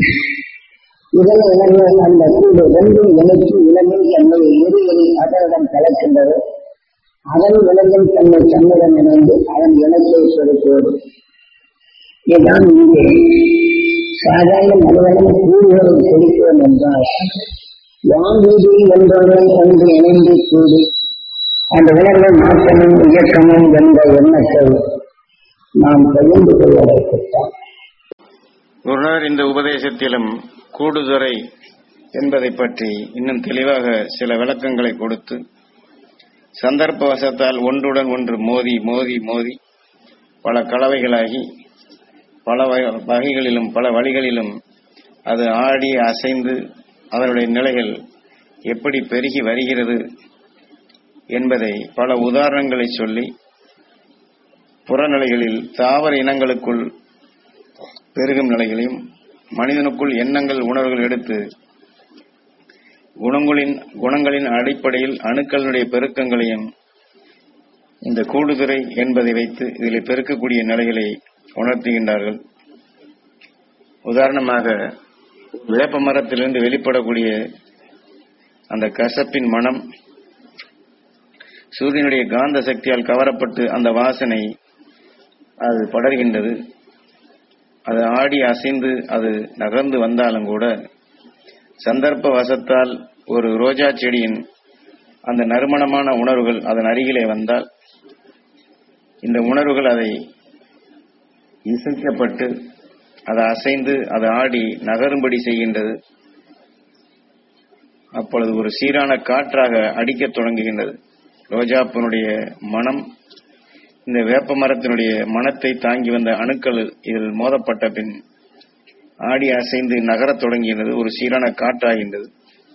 இதன் உணர்வு அந்த கூடு ரெண்டும் இணைத்து உலகின் தன்மையை இருவரி அதனுடன் கலக்கின்றது அதன் உலகின் தன்மை தன்னுடன் இணைந்து அதன் இனத்தை செலுத்துவது இதுதான் இங்கே சாதாரண மனிதனும் கூறுவதும் செலுத்துவோம் என்றால் வாங்குதி என்றவர்கள் ஒன்று இணைந்து கூடி அந்த உணர்வு மாற்றமும் இயக்கமும் என்ற எண்ணத்தை நாம் பகிர்ந்து கொள்வதற்குத்தான் குருநாதர் இந்த உபதேசத்திலும் கூடுதுறை என்பதை பற்றி இன்னும் தெளிவாக சில விளக்கங்களை கொடுத்து சந்தர்ப்பவசத்தால் ஒன்றுடன் ஒன்று மோதி மோதி மோதி பல கலவைகளாகி பல வகை- வகைகளிலும் பல வழிகளிலும் அது ஆடி அசைந்து அதனுடைய நிலைகள் எப்படி பெருகி வருகிறது என்பதை பல உதாரணங்களை சொல்லி புறநிலைகளில் தாவர இனங்களுக்குள் பெருகும் நிலைகளையும் மனிதனுக்குள் எண்ணங்கள் உணர்வுகள் எடுத்து குணங்களின் குணங்களின் அடிப்படையில் அணுக்களினுடைய பெருக்கங்களையும் இந்த கூடுதுறை என்பதை வைத்து இதில் பெருக்கக்கூடிய நிலைகளை உணர்த்துகின்றார்கள் உதாரணமாக வேப்ப மரத்திலிருந்து வெளிப்படக்கூடிய அந்த கசப்பின் மனம் சூரியனுடைய காந்த சக்தியால் கவரப்பட்டு அந்த வாசனை அது படர்கின்றது அது ஆடி அசைந்து அது நகர்ந்து வந்தாலும் கூட சந்தர்ப்ப வசத்தால் ஒரு ரோஜா செடியின் அந்த நறுமணமான உணர்வுகள் அதன் அருகிலே வந்தால் இந்த உணர்வுகள் அதை இசைக்கப்பட்டு அது அசைந்து அது ஆடி நகரும்படி செய்கின்றது அப்பொழுது ஒரு சீரான காற்றாக அடிக்கத் தொடங்குகின்றது ரோஜாப்பூனுடைய மனம் இந்த வேப்ப மரத்தினுடைய மனத்தை தாங்கி வந்த அணுக்கள் இதில் மோதப்பட்ட பின் ஆடி அசைந்து நகரத் தொடங்கியது ஒரு சீரான காற்றாகின்றது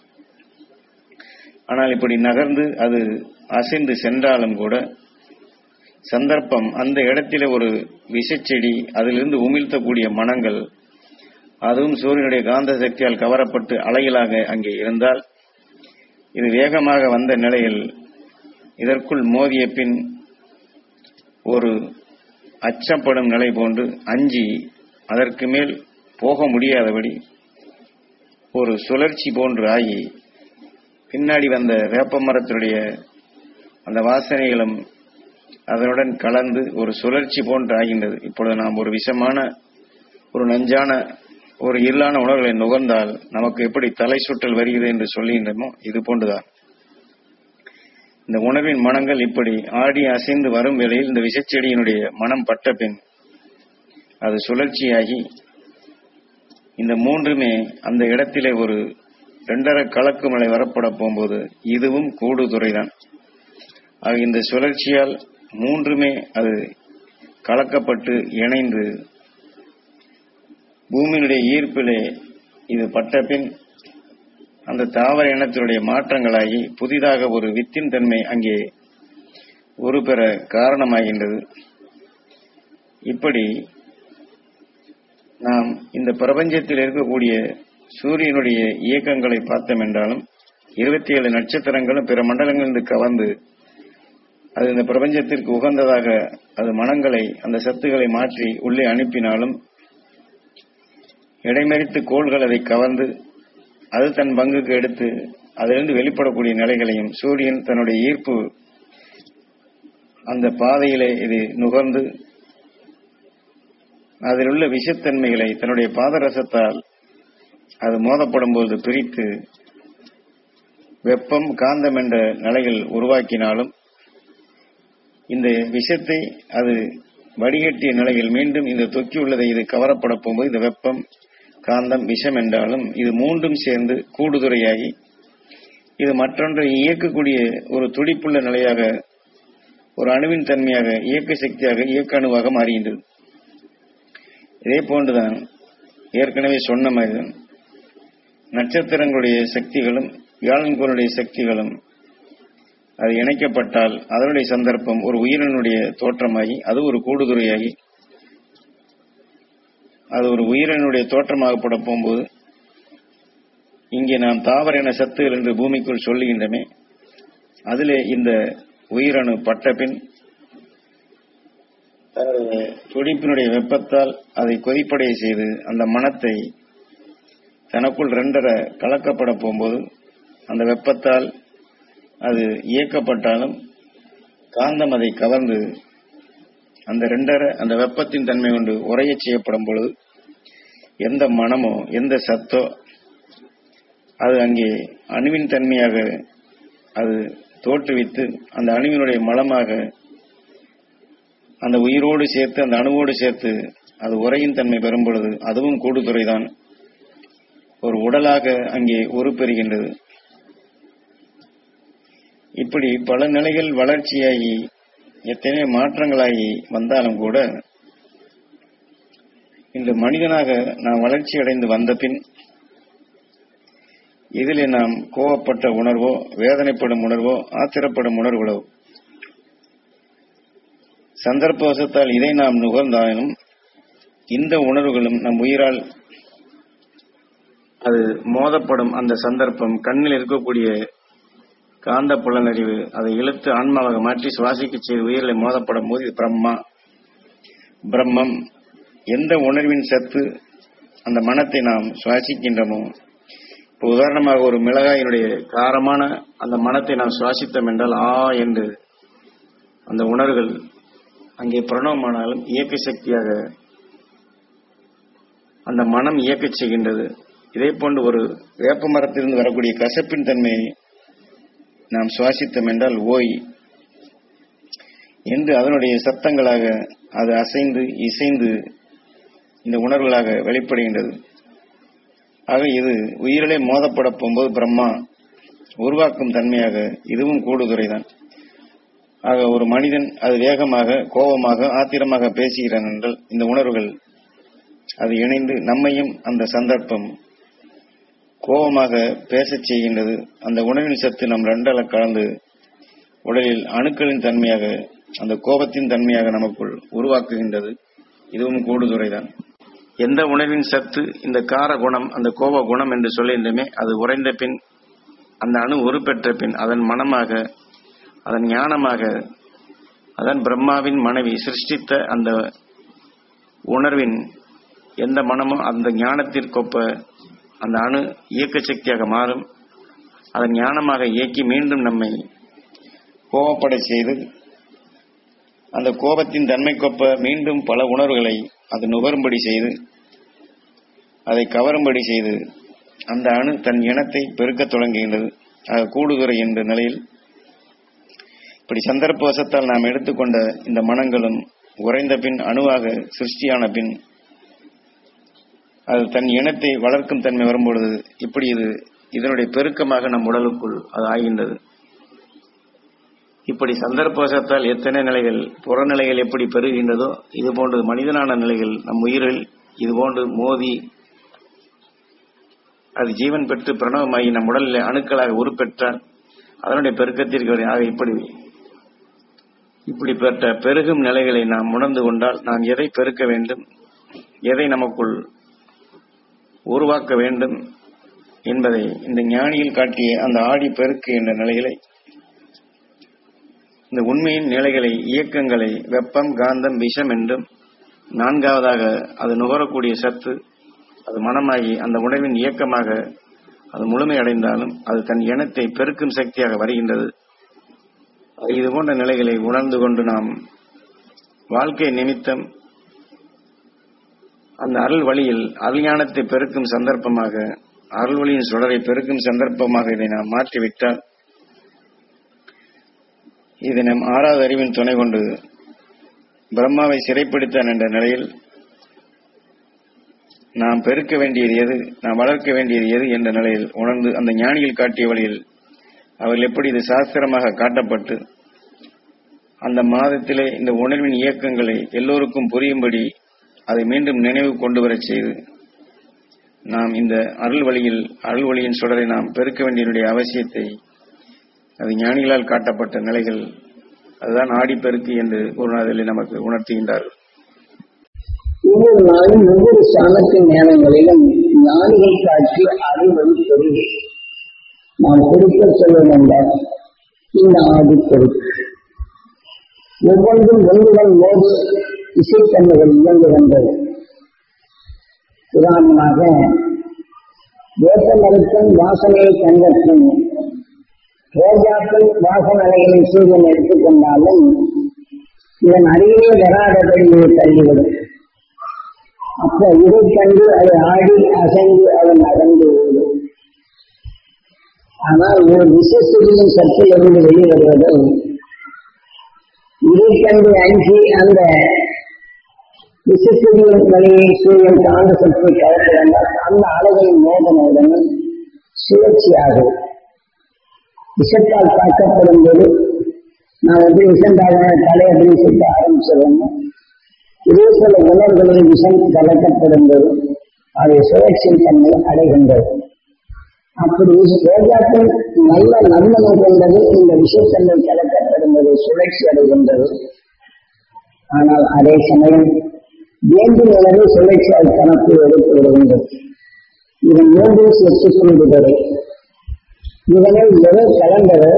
ஆனால் இப்படி நகர்ந்து அது அசைந்து சென்றாலும் கூட சந்தர்ப்பம் அந்த இடத்திலே ஒரு விஷச்செடி அதிலிருந்து உமிழ்த்தக்கூடிய மனங்கள் அதுவும் சூரியனுடைய காந்த சக்தியால் கவரப்பட்டு அலைகளாக அங்கே இருந்தால் இது வேகமாக வந்த நிலையில் இதற்குள் மோதிய பின் ஒரு அச்சப்படும் நிலை போன்று அஞ்சி அதற்கு மேல் போக முடியாதபடி ஒரு சுழற்சி போன்று ஆகி பின்னாடி வந்த வேப்ப மரத்தினுடைய அந்த வாசனைகளும் அதனுடன் கலந்து ஒரு சுழற்சி போன்று ஆகின்றது இப்பொழுது நாம் ஒரு விஷமான ஒரு நஞ்சான ஒரு இருளான உணர்வுகளை நுகர்ந்தால் நமக்கு எப்படி தலை சுற்றல் வருகிறது என்று சொல்லுகின்றமோ இது போன்றுதான் இந்த உணவின் மனங்கள் இப்படி ஆடி அசைந்து வரும் வேளையில் இந்த விஷச்செடியினுடைய மனம் பட்ட பின் அது சுழற்சியாகி இந்த மூன்றுமே அந்த இடத்திலே ஒரு இரண்டரை கலக்கு மலை வரப்பட போகும்போது இதுவும் கூடுதுறைதான் ஆக இந்த சுழற்சியால் மூன்றுமே அது கலக்கப்பட்டு இணைந்து பூமியினுடைய ஈர்ப்பிலே இது பட்ட பின் அந்த தாவர இனத்தினுடைய மாற்றங்களாகி புதிதாக ஒரு வித்தின் தன்மை அங்கே உருப்பெற காரணமாகின்றது இப்படி நாம் இந்த பிரபஞ்சத்தில் இருக்கக்கூடிய சூரியனுடைய இயக்கங்களை பார்த்தோம் என்றாலும் இருபத்தி ஏழு நட்சத்திரங்களும் பிற மண்டலங்களிலிருந்து கவர்ந்து அது இந்த பிரபஞ்சத்திற்கு உகந்ததாக அது மனங்களை அந்த சத்துக்களை மாற்றி உள்ளே அனுப்பினாலும் இடைமறித்து கோள்கள் அதை கவர்ந்து அது தன் பங்குக்கு எடுத்து அதிலிருந்து வெளிப்படக்கூடிய நிலைகளையும் சூரியன் தன்னுடைய ஈர்ப்பு அந்த பாதையிலே இது நுகர்ந்து அதில் உள்ள விஷத்தன்மைகளை தன்னுடைய பாதரசத்தால் அது மோதப்படும் போது பிரித்து வெப்பம் காந்தம் என்ற நிலைகள் உருவாக்கினாலும் இந்த விஷத்தை அது வடிகட்டிய நிலையில் மீண்டும் இந்த தொக்கி உள்ளதை இது கவரப்பட போகும்போது இந்த வெப்பம் காந்தம் விஷம் என்றாலும் இது மூன்றும் சேர்ந்து கூடுதுறையாகி இது மற்றொன்றை இயக்கக்கூடிய ஒரு துடிப்புள்ள நிலையாக ஒரு அணுவின் தன்மையாக இயக்க சக்தியாக இயக்க அணுவாக மாறுகின்றது இதே போன்றுதான் ஏற்கனவே சொன்ன மாதிரி நட்சத்திரங்களுடைய சக்திகளும் வியாழன்களுடைய சக்திகளும் அது இணைக்கப்பட்டால் அதனுடைய சந்தர்ப்பம் ஒரு உயிரினுடைய தோற்றமாகி அது ஒரு கூடுதுறையாகி அது ஒரு உயிரினுடைய தோற்றமாகப்பட போகும்போது இங்கே நாம் தாவர என சத்துகள் என்று பூமிக்குள் சொல்லுகின்றமே அதிலே இந்த உயிரணு பட்ட பின் தன்னுடைய துடிப்பினுடைய வெப்பத்தால் அதை கொதிப்படைய செய்து அந்த மனத்தை தனக்குள் ரெண்டரை கலக்கப்பட போகும்போது அந்த வெப்பத்தால் அது இயக்கப்பட்டாலும் காந்தம் அதை கவர்ந்து அந்த ரெண்டரை அந்த வெப்பத்தின் தன்மை கொண்டு உரையச் செய்யப்படும் பொழுது எந்த மனமோ எந்த சத்தோ அது அங்கே அணுவின் தன்மையாக அது தோற்றுவித்து அந்த அணுவினுடைய மலமாக அந்த உயிரோடு சேர்த்து அந்த அணுவோடு சேர்த்து அது உரையின் தன்மை பெறும் பொழுது அதுவும் கூடுதுறைதான் ஒரு உடலாக அங்கே உருப்பெறுகின்றது இப்படி பல நிலைகள் வளர்ச்சியாகி எத்தனை மாற்றங்களாகி வந்தாலும் கூட இன்று மனிதனாக நாம் வளர்ச்சி அடைந்து வந்த பின் இதிலே நாம் கோவப்பட்ட உணர்வோ வேதனைப்படும் உணர்வோ ஆத்திரப்படும் உணர்வுகளோ சந்தர்ப்பவசத்தால் இதை நாம் நுகர்ந்தாலும் இந்த உணர்வுகளும் நம் உயிரால் அது மோதப்படும் அந்த சந்தர்ப்பம் கண்ணில் இருக்கக்கூடிய காந்த புலனறிவு அதை இழுத்து ஆன்மாவாக மாற்றி சுவாசிக்க செய்து உயிரிலை மோதப்படும் போது இது பிரம்மா பிரம்மம் எந்த உணர்வின் சத்து அந்த மனத்தை நாம் சுவாசிக்கின்றோமோ இப்போ உதாரணமாக ஒரு மிளகாயினுடைய காரமான அந்த மனத்தை நாம் சுவாசித்தோம் என்றால் ஆ என்று அந்த உணர்வுகள் அங்கே பிரணவமானாலும் இயக்க சக்தியாக அந்த மனம் இயக்கச் செய்கின்றது இதே போன்று ஒரு வேப்ப மரத்திலிருந்து வரக்கூடிய கசப்பின் தன்மையை நாம் சுவாசித்தோம் என்றால் ஓய் என்று அதனுடைய சத்தங்களாக அது அசைந்து இசைந்து இந்த உணர்வுகளாக வெளிப்படுகின்றது ஆக இது உயிரிலே மோதப்பட போகும்போது பிரம்மா உருவாக்கும் தன்மையாக இதுவும் கூடுதுறைதான் ஆக ஒரு மனிதன் அது வேகமாக கோபமாக ஆத்திரமாக பேசுகிறான் என்றால் இந்த உணர்வுகள் அது இணைந்து நம்மையும் அந்த சந்தர்ப்பம் கோபமாக பேசச் செய்கின்றது அந்த உணவின் சத்து நம் ரெண்டல கலந்து உடலில் அணுக்களின் தன்மையாக அந்த கோபத்தின் தன்மையாக நமக்குள் உருவாக்குகின்றது இதுவும் கூடுதுறைதான் எந்த உணவின் சத்து இந்த கார குணம் அந்த கோப குணம் என்று சொல்லியிருந்தமே அது உறைந்த பின் அந்த அணு உருப்பெற்ற பின் அதன் மனமாக அதன் ஞானமாக அதன் பிரம்மாவின் மனைவி சிருஷ்டித்த அந்த உணர்வின் எந்த மனமோ அந்த ஞானத்திற்கொப்ப அந்த அணு இயக்க சக்தியாக மாறும் அதன் ஞானமாக இயக்கி மீண்டும் நம்மை கோபப்பட செய்து அந்த கோபத்தின் தன்மைக்கொப்ப மீண்டும் பல உணர்வுகளை அது நுகரும்படி செய்து அதை கவரும்படி செய்து அந்த அணு தன் இனத்தை பெருக்கத் தொடங்குகின்றது ஆக கூடுதுறை என்ற நிலையில் இப்படி சந்தர்ப்பவசத்தால் நாம் எடுத்துக்கொண்ட இந்த மனங்களும் உறைந்த பின் அணுவாக சிருஷ்டியான பின் அது தன் இனத்தை வளர்க்கும் தன்மை வரும்பொழுது இப்படி இது இதனுடைய பெருக்கமாக நம் உடலுக்குள் அது ஆகின்றது இப்படி சந்தர்ப்பவசத்தால் எத்தனை நிலைகள் புறநிலைகள் எப்படி பெருகின்றதோ இது போன்று மனிதனான நிலைகள் நம் உயிரில் இது போன்று மோதி அது ஜீவன் பெற்று பிரணவமாகி நம் உடலில் அணுக்களாக உருப்பெற்றால் அதனுடைய பெருக்கத்திற்கு ஆக இப்படி இப்படி பெற்ற பெருகும் நிலைகளை நாம் உணர்ந்து கொண்டால் நாம் எதை பெருக்க வேண்டும் எதை நமக்குள் உருவாக்க வேண்டும் என்பதை இந்த ஞானியில் காட்டிய அந்த ஆடி பெருக்கு என்ற நிலைகளை இந்த உண்மையின் நிலைகளை இயக்கங்களை வெப்பம் காந்தம் விஷம் என்றும் நான்காவதாக அது நுகரக்கூடிய சத்து அது மனமாகி அந்த உணவின் இயக்கமாக அது முழுமையடைந்தாலும் அது தன் இனத்தை பெருக்கும் சக்தியாக வருகின்றது இது போன்ற நிலைகளை உணர்ந்து கொண்டு நாம் வாழ்க்கை நிமித்தம் அந்த அருள் வழியில் அருள்ஞானத்தை பெருக்கும் சந்தர்ப்பமாக அருள் வழியின் சுடரை பெருக்கும் சந்தர்ப்பமாக இதை நாம் மாற்றிவிட்டால் இது நம் ஆறாவது அறிவின் துணை கொண்டு பிரம்மாவை சிறைப்பிடித்தான் என்ற நிலையில் நாம் பெருக்க வேண்டியது எது நாம் வளர்க்க வேண்டியது எது என்ற நிலையில் உணர்ந்து அந்த ஞானிகள் காட்டிய வழியில் அவர்கள் எப்படி இது சாஸ்திரமாக காட்டப்பட்டு அந்த மாதத்திலே இந்த உணர்வின் இயக்கங்களை எல்லோருக்கும் புரியும்படி அதை மீண்டும் நினைவு கொண்டு வரச் செய்து நாம் இந்த அருள் வழியில் அருள் வழியின் சுடரை நாம் பெருக்க வேண்டியனுடைய அவசியத்தை அது ஞானிகளால் காட்டப்பட்ட நிலைகள் அதுதான் ஆடிப்பெருக்கு என்று குருநாதரில் நமக்கு உணர்த்துகின்றார்கள் ஒவ்வொரு நாளும் ஒவ்வொரு சாணத்தின் நேரங்களிலும் ஞானிகள் காட்சி அறிவழி பொருள் நாம் குறிப்பிட சொல்ல வேண்டாம் இந்த ஆதி பொருள் ஒவ்வொன்றும் ஒன்றுடன் மோதி இசைத்தன்மைகள் இயங்குகின்றது உதாரணமாக வேப்ப மரத்தின் வாசனையை கண்டற்றும் ரோஜாக்கள் வாசன அலைகளை சூரியன் எடுத்துக்கொண்டாலும் இதன் அருகிலே வராதபடி இது தள்ளிவிடும் அப்ப இதை கண்டு அது ஆடி அசைந்து அவன் நடந்து ஓடும் ஆனால் ஒரு விசேஷத்தின் சத்திலிருந்து வெளிவருவது இதை கண்டு அஞ்சி அந்த விசேஷத்தின் வழியை சூரியன் காந்த சக்தியை கலக்க வேண்டாம் அந்த அலைகளின் மோதனுடன் சுழற்சியாகும் விஷத்தால் தாக்கப்படும் போது நான் எப்படி விஷந்தாங்க தலை அப்படின்னு சொல்லிட்டு ஆரம்பிச்சிருவோம் இதே போல உணர்வுகளில் விஷம் கலக்கப்படும் போது அது சுழற்சியின் தன்மை அடைகின்றது அப்படி ரோஜாக்கள் நல்ல நன்மனம் கொண்டது இந்த விஷத்தன்மை கலக்கப்படும் போது சுழற்சி அடைகின்றது ஆனால் அதே சமயம் வேண்டும் எனவே சுழற்சியால் கணக்கு எடுத்து விடுகின்றது இது மூன்று செத்து கொள்கிறது இதனை எதை கலந்ததோ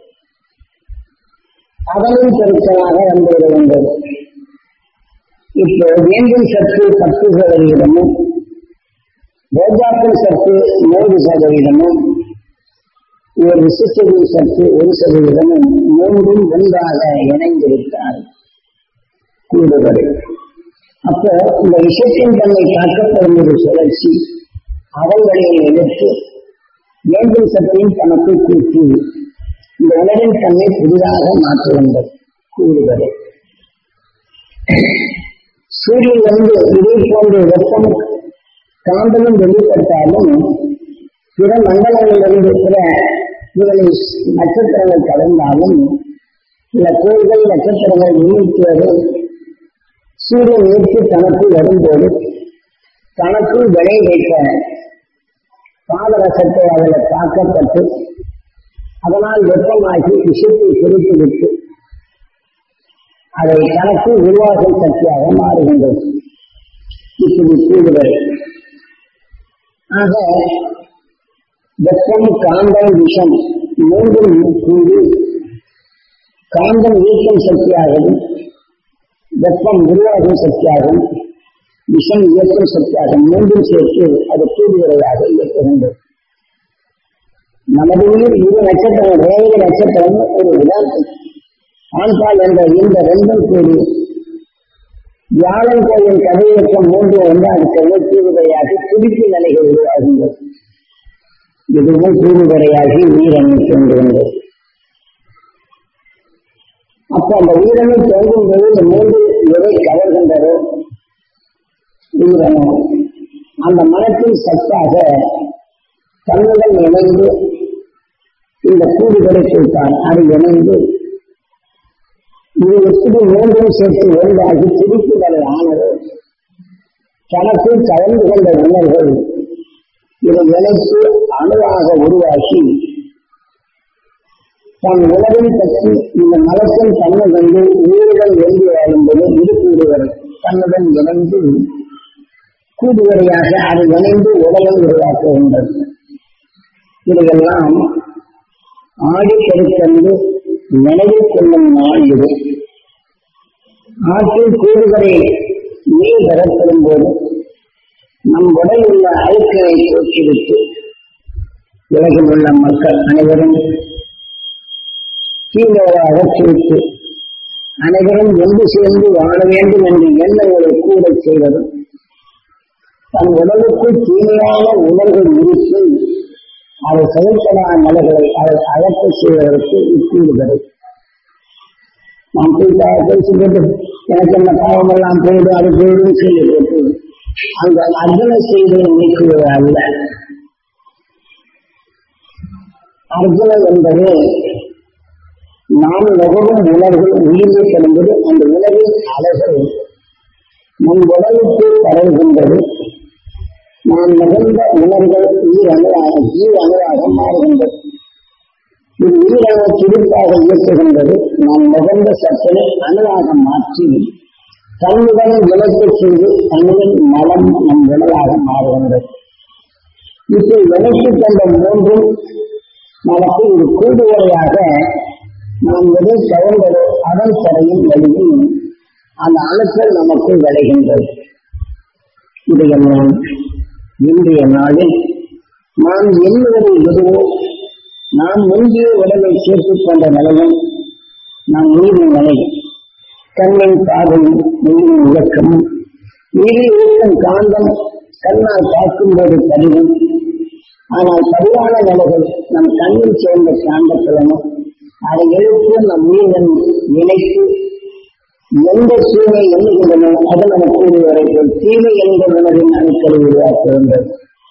அதனும் பெருக்கமாக வந்து விடுகின்றது இப்போ வேண்டும் சத்து பத்து சதவீதமும் ரோஜாக்கள் சத்து மூன்று சதவீதமும் ஒரு விசிஷ்டவின் சத்து ஒரு சதவீதமும் மூன்றும் ஒன்றாக இணைந்திருக்கிறார் கூடுதல் அப்ப இந்த விஷயத்தின் தன்னை காக்கப்படும் ஒரு சுழற்சி அவள் வழியை எடுத்து வேண்டும் சத்தையும் தனக்கு கூட்டி இந்த உணவின் தன்மை புதிதாக மாற்றுகின்றது கூடுதலை சூரியன் வந்து இதே போன்ற வெப்பம் காந்தமும் வெளிப்பட்டாலும் பிற மண்டலங்களிலிருந்து பிற இவர்களின் நட்சத்திரங்கள் கலந்தாலும் சில கோள்கள் நட்சத்திரங்கள் நீக்குவது சூரியன் நீக்கி தனக்கு வரும்போது தனக்குள் விளை வைத்த பாதரசத்தை அதில் தாக்கப்பட்டு அதனால் வெப்பமாகி விஷயத்தை பிரித்து விட்டு அதை தனக்கு உருவாகும் சக்தியாக மாறுகின்றது இப்படி கூடுதல் ஆக வெப்பம் காந்தம் விஷம் மூன்றும் கூடி காந்தம் ஈர்க்கும் சக்தியாகவும் வெப்பம் உருவாகும் சக்தியாகவும் விஷம் இயக்கும் சக்தியாகவும் மூன்றும் சேர்த்து அது கூடுதலையாக இயக்குகின்றது நமது உயிர் இரு நட்சத்திரம் ரேக நட்சத்திரம் ஒரு உதாரணம் ஆண்பால் என்ற இந்த ரெண்டும் கூடி வியாழன் கோயில் கதையற்றம் மூன்று ஒன்றாக சேர்ந்து கூடுதலையாகி துடிப்பு நிலைகள் உருவாகின்றது இதுவும் கூடுதலையாகி உயிரணி தோன்றுகின்றது அப்ப அந்த உயிரணி தோன்றும் போது இந்த மூன்று எதை கவர்கின்றதோ உயிரணம் அந்த மனத்தின் சத்தாக தன்னுடன் இணைந்து இந்த கூடுதலை கொடுத்தான் அது இணைந்து இது எப்படி மூன்றும் சேர்த்து ஒன்றாகி திருப்புதலை ஆனது தனக்குள் கலந்து கொண்ட உணர்வுகள் இதை இணைத்து அணுவாக உருவாக்கி தன் உணவின் பற்றி இந்த மலத்தின் தன்மை கொண்டு உயிருடன் எழுதி வாழும்போது இது கூடுவர் தன்னுடன் இணைந்து கூடுவரையாக அது இணைந்து உடலை உருவாக்குகின்றது இதையெல்லாம் ஆடி பெருக்கென்று நினைவில் கொள்ளும் நாள் இது ஆற்றில் கூடுதலை நீர் பெறப்படும் போது நம் உடல் உள்ள அழுக்களை போக்கிவிட்டு உலகில் உள்ள மக்கள் அனைவரும் தீவிர அகற்றிவிட்டு அனைவரும் ஒன்று சேர்ந்து வாழ வேண்டும் என்று எண்ணங்களை கூட செய்வதும் தன் உடலுக்குள் தீமையான உணர்வுகள் இருப்பி அதை செயல்படாத நிலைகளை அதை அகற்ற செய்வதற்கு இக்கூடுகிறது நாம் போய் பேசிக்கிட்டு எனக்கு என்ன பாவம் எல்லாம் போயிடும் அது போயிடும் சொல்லி போட்டு அந்த அர்ஜுன செய்தியை நீக்குவது அல்ல அர்ஜுனன் என்பது நாம் நுகரும் உணர்வு உயிரில் கிடந்தது அந்த உணர்வின் அலைகள் நம் உடலுக்கு பரவுகின்றது நாம் நுகர்ந்த உணர்வுகள் உயிர் அணுவாக ஜீவ அணுவாக மாறுகின்றது இது உயிரணு துடிப்பாக இயக்குகின்றது நாம் நுகர்ந்த சத்தனை அணுவாக மாற்றி தன்னுடன் விளக்கச் செய்து தன்னின் மலம் நம் உடலாக மாறுகின்றது இப்படி விளக்கி கொண்ட மூன்றும் நமக்கு இது கூடுதலையாக நாம் எதை கவர்ந்ததோ அதன் தடையும் வழியும் அந்த அணுக்கள் நமக்கு விளைகின்றது இதையெல்லாம் இன்றைய நாளில் நாம் எண்ணுவது எதுவோ நாம் முந்தைய உடலை சேர்த்துக் கொண்ட நிலையும் நாம் நீரின் நிலை கண்ணின் பார்வையும் நீரின் இயக்கமும் நீரில் இருக்கும் காந்தம் கண்ணால் பார்க்கும்போது பதிவும் ஆனால் பதிவான நிலைகள் நம் கண்ணில் சேர்ந்த காந்தத்திலனும் அதை எழுத்து நம் உயிருடன் இணைத்து எந்த சூழலை எண்ணுகின்றனோ அது நமக்கு கூடிய வரைக்கும் தீமை என்ற உணர்வின் அணுக்களை உருவாக்க வேண்டும்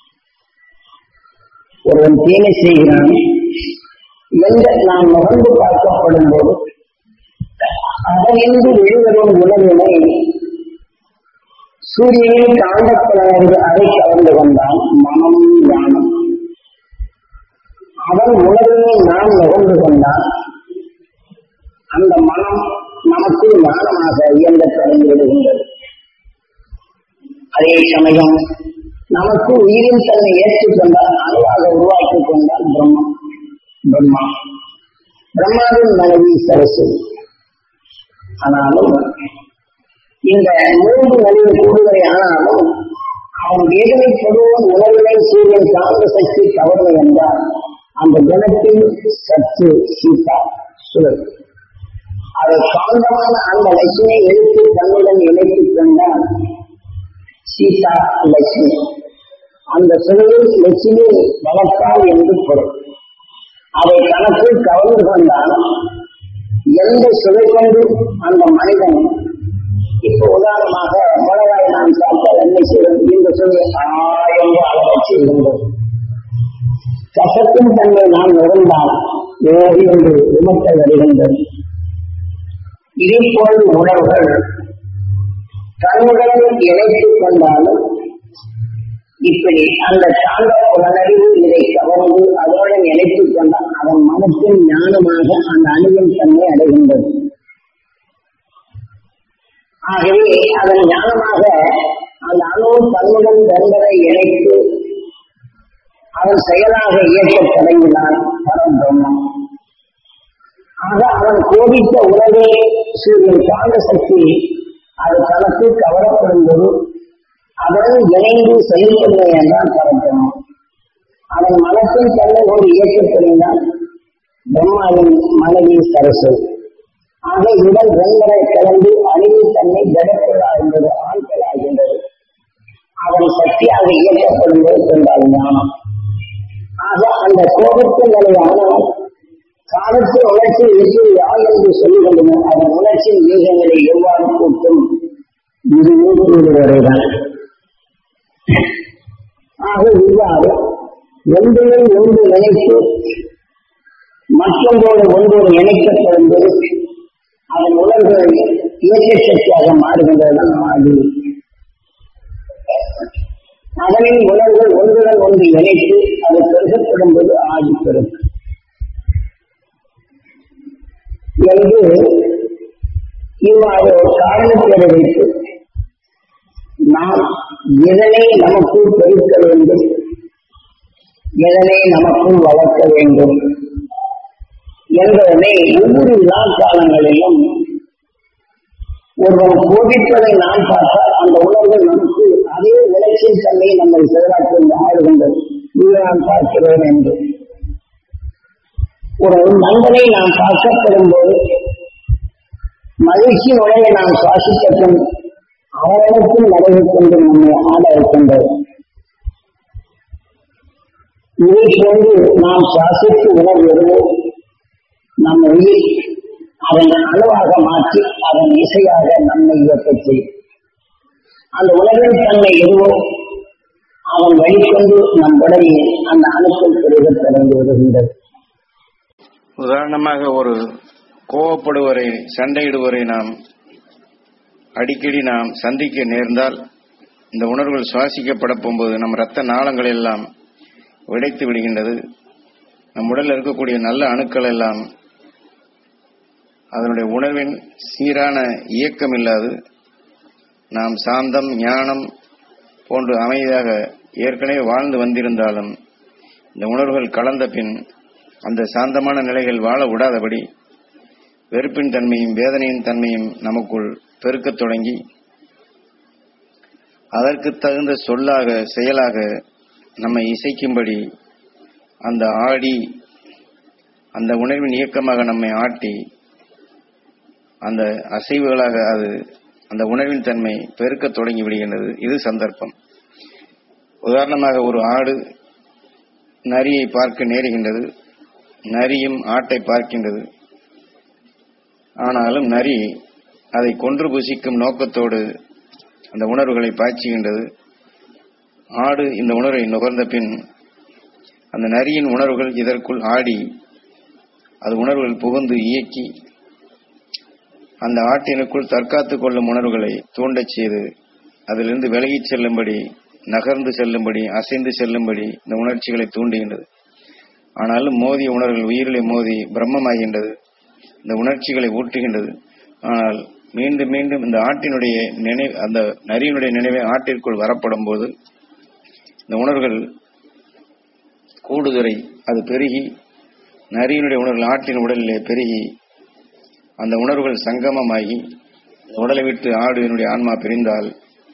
ஒருவன் தீமை செய்கிறான் என்ற நாம் நுகர்ந்து பார்க்கப்படும் போது அதனின்று வெளிவரும் உணர்வினை சூரியனின் காந்தப்புலனர்கள் அதை கலந்து கொண்டால் மனம் ஞானம் அவன் உணர்வினை நாம் நுகர்ந்து கொண்டால் அந்த மனம் நமக்கு ஞானமாக இயங்க தொடங்கி விடுகின்றது அதே சமயம் நமக்கு உயிரின் தன்னை ஏற்றுக்கொண்டால் அணுவாக உருவாக்கிக் கொண்டால் பிரம்மம் பிரம்மா பிரம்மாவின் மனைவி சரஸ்வதி ஆனாலும் இந்த மூன்று நிலையில் கூடுதலை ஆனாலும் அவன் வேதனைப்படுவோம் உணர்வினை சூரியன் காந்த சக்தி கவர்மை என்றால் அந்த குணத்தில் சற்று சீதா சுழல் அதை காந்தமான அந்த லட்சுமியை எடுத்து தன்னுடன் இணைத்துக் கொண்டால் சீதா லட்சுமி அந்த சுழலில் லட்சுமி வளர்த்தாள் என்று பொருள் அதை தனக்குள் கவர்ந்து கொண்டால் எந்த சுவை கொண்டு அந்த மனிதன் இப்போ உதாரணமாக மிளகாய் நாம் சாப்பிட்டால் என்ன செய்யும் இந்த சுவை ஆயிரம் அளவச் செய்கின்றோம் கசத்தின் தன்மை நாம் நுகர்ந்தால் ஓடி என்று விமர்த்த வருகின்றது இதே போன்ற உணவுகள் தன்னுடன் இணைத்துக் கொண்டாலும் இப்படி அந்த சாந்த புலனறிவு இதை கவர்ந்து அதோடு இணைத்துக் கொண்டால் அவன் மனத்தின் ஞானமாக அந்த அணுவின் தன்மை அடைகின்றது ஆகவே அதன் ஞானமாக அந்த அணு தன்னுடன் தந்தரை இணைத்து அவன் செயலாக இயக்கத் தொடங்கினான் பரபிரம்மம் ஆக அவன் கோபித்த உணவே சூரியன் காந்த சக்தி அது தனக்கு கவரப்படும் போது அவன் இணைந்து செயல்படுவது என்றால் பரபிரம்மம் அவன் மனத்தின் தன்னை ஒரு இயக்கத் தொடங்கினான் பிரம்மாவின் மனைவி சரஸ்வதி ஆக உடல் ரெண்டரை கலந்து அழிவு தன்னை ஜடப்பொருளாகின்றது ஆண்களாகின்றது அவன் சக்தியாக இயக்கப்படுவது கொண்டால் ஞானம் ஆக அந்த கோபத்தின் நிலையான காலத்தின் உணர்ச்சி எப்படி யார் என்று சொல்லிக் கொண்டனர் அதன் உணர்ச்சியின் ஈகங்களை எவ்வாறு கூட்டும் இதுவே கூறுவதைதான் ஆக இவ்வாறு ஒன்றினை ஒன்று நினைத்து மற்றொன்றோடு ஒன்றோடு இணைக்கப்படும் போது அதன் உணர்வுகள் இயற்கை சக்தியாக மாறுகின்றன ஆடி அதனின் உணர்வுகள் ஒன்றுடன் ஒன்று இணைத்து அது பெருகப்படும் போது ஆடி பெருக்கும் என்று இவ்வாறு ஒரு காரணத்தை வைத்து நாம் இதனை நமக்குள் பெருக்க வேண்டும் எதனை நமக்குள் வளர்க்க வேண்டும் என்பதனை ஒவ்வொரு விழா காலங்களிலும் ஒருவன் கோபிப்பதை நாம் பார்த்தால் அந்த உணர்வு நமக்கு அதே விளைச்சல் தன்மை நம்மை செயலாற்றி ஆடுகின்றது இது நான் பார்க்கிறேன் என்று ஒரு நண்பனை நாம் பார்க்கப்படும் போது மகிழ்ச்சி உடைய நாம் சுவாசிக்கும் அவர்களுக்கும் நடைபெற்று நம்மை ஆட வைக்கின்றது இதை போன்று நாம் சுவாசித்து உணர்வு நம் உயிர் அதன் அணுவாக மாற்றி அதன் இசையாக நம்மை இயக்கச் செய்யும் அந்த உலகின் தன்மை எதுவோ அவன் வழிகொண்டு நம் உடலில் அந்த அணுக்கள் பெருக தொடங்கி வருகின்றது உதாரணமாக ஒரு கோவப்படுவரை சண்டையிடுவரை நாம் அடிக்கடி நாம் சந்திக்க நேர்ந்தால் இந்த உணர்வுகள் சுவாசிக்கப்பட போகும்போது நம் ரத்த நாளங்கள் எல்லாம் விடைத்து விடுகின்றது நம் உடலில் இருக்கக்கூடிய நல்ல அணுக்கள் எல்லாம் அதனுடைய உணர்வின் சீரான இயக்கம் இல்லாது நாம் சாந்தம் ஞானம் போன்று அமைதியாக ஏற்கனவே வாழ்ந்து வந்திருந்தாலும் இந்த உணர்வுகள் கலந்த பின் அந்த சாந்தமான நிலைகள் வாழ விடாதபடி வெறுப்பின் தன்மையும் வேதனையின் தன்மையும் நமக்குள் பெருக்கத் தொடங்கி அதற்கு தகுந்த சொல்லாக செயலாக நம்மை இசைக்கும்படி அந்த ஆடி அந்த உணர்வின் இயக்கமாக நம்மை ஆட்டி அந்த அசைவுகளாக அது அந்த உணர்வின் தன்மை பெருக்கத் தொடங்கி விடுகின்றது இது சந்தர்ப்பம் உதாரணமாக ஒரு ஆடு நரியை பார்க்க நேருகின்றது நரியும் ஆட்டை பார்க்கின்றது ஆனாலும் நரி அதை கொன்று புசிக்கும் நோக்கத்தோடு அந்த உணர்வுகளை பாய்ச்சுகின்றது ஆடு இந்த உணர்வை நுகர்ந்த பின் அந்த நரியின் உணர்வுகள் இதற்குள் ஆடி அது உணர்வுகள் புகுந்து இயக்கி அந்த ஆட்டினுக்குள் தற்காத்துக் கொள்ளும் உணர்வுகளை தூண்டச் செய்து அதிலிருந்து விலகிச் செல்லும்படி நகர்ந்து செல்லும்படி அசைந்து செல்லும்படி இந்த உணர்ச்சிகளை தூண்டுகின்றது ஆனாலும் மோதிய உணர்வுகள் உயிரிலே மோதி பிரம்மமாகின்றது இந்த உணர்ச்சிகளை ஊட்டுகின்றது ஆனால் மீண்டும் மீண்டும் இந்த ஆட்டினுடைய நினைவு அந்த நரியினுடைய நினைவை ஆட்டிற்குள் வரப்படும் போது இந்த உணர்வுகள் கூடுதுறை அது பெருகி நரியினுடைய உணர்வுகள் ஆட்டின் உடலிலே பெருகி அந்த உணர்வுகள் சங்கமமாகி உடலை விட்டு ஆடு என்னுடைய ஆன்மா பிரிந்தால்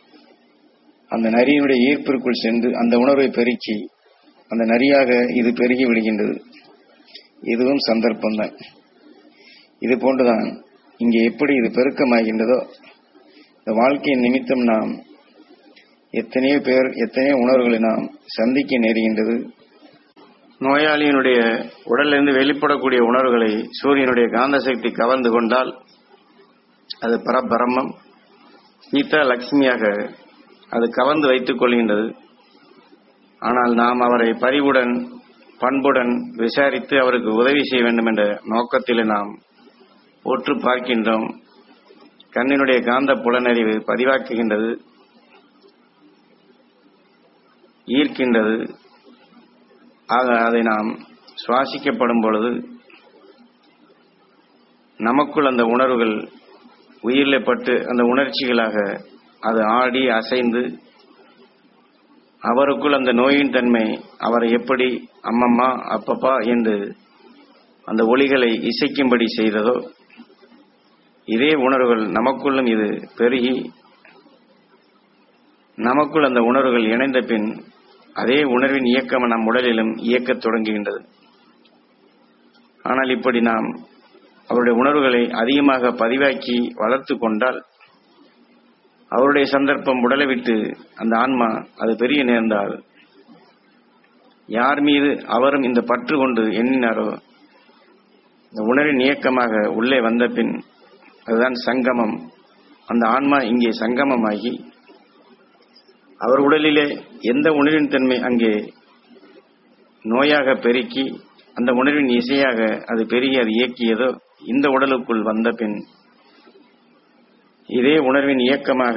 அந்த நரியினுடைய ஈர்ப்பிற்குள் சென்று அந்த உணர்வை பெருக்கி அந்த நரியாக இது பெருகி விடுகின்றது இதுவும் சந்தர்ப்பம்தான் இது போன்றுதான் இங்கே எப்படி இது பெருக்கமாகின்றதோ இந்த வாழ்க்கையின் நிமித்தம் நாம் எத்தனையோ பேர் எத்தனையோ உணர்வுகளை நாம் சந்திக்க நேருகின்றது நோயாளியினுடைய உடலிலிருந்து வெளிப்படக்கூடிய உணர்வுகளை சூரியனுடைய காந்த சக்தி கவர்ந்து கொண்டால் அது பரபிரம்மம் கீதா லட்சுமியாக அது கவர்ந்து வைத்துக் கொள்கின்றது ஆனால் நாம் அவரை பரிவுடன் பண்புடன் விசாரித்து அவருக்கு உதவி செய்ய வேண்டும் என்ற நோக்கத்தில் நாம் ஒற்று பார்க்கின்றோம் கண்ணினுடைய காந்த புலனறிவு பதிவாக்குகின்றது ஈர்க்கின்றது ஆக அதை நாம் சுவாசிக்கப்படும் பொழுது நமக்குள் அந்த உணர்வுகள் உயிரில் பட்டு அந்த உணர்ச்சிகளாக அது ஆடி அசைந்து அவருக்குள் அந்த நோயின் தன்மை அவரை எப்படி அம்மம்மா அப்பப்பா என்று அந்த ஒளிகளை இசைக்கும்படி செய்ததோ இதே உணர்வுகள் நமக்குள்ளும் இது பெருகி நமக்குள் அந்த உணர்வுகள் இணைந்த பின் அதே உணர்வின் இயக்கம் நம் உடலிலும் இயக்கத் தொடங்குகின்றது ஆனால் இப்படி நாம் அவருடைய உணர்வுகளை அதிகமாக பதிவாக்கி வளர்த்து கொண்டால் அவருடைய சந்தர்ப்பம் உடலை விட்டு அந்த ஆன்மா அது பெரிய நேர்ந்தால் யார் மீது அவரும் இந்த பற்று கொண்டு எண்ணினாரோ இந்த உணர்வின் இயக்கமாக உள்ளே வந்த பின் அதுதான் சங்கமம் அந்த ஆன்மா இங்கே சங்கமமாகி அவர் உடலிலே எந்த உணர்வின் தன்மை அங்கே நோயாக பெருக்கி அந்த உணர்வின் இசையாக அது பெருகி அது இயக்கியதோ இந்த உடலுக்குள் வந்த பின் இதே உணர்வின் இயக்கமாக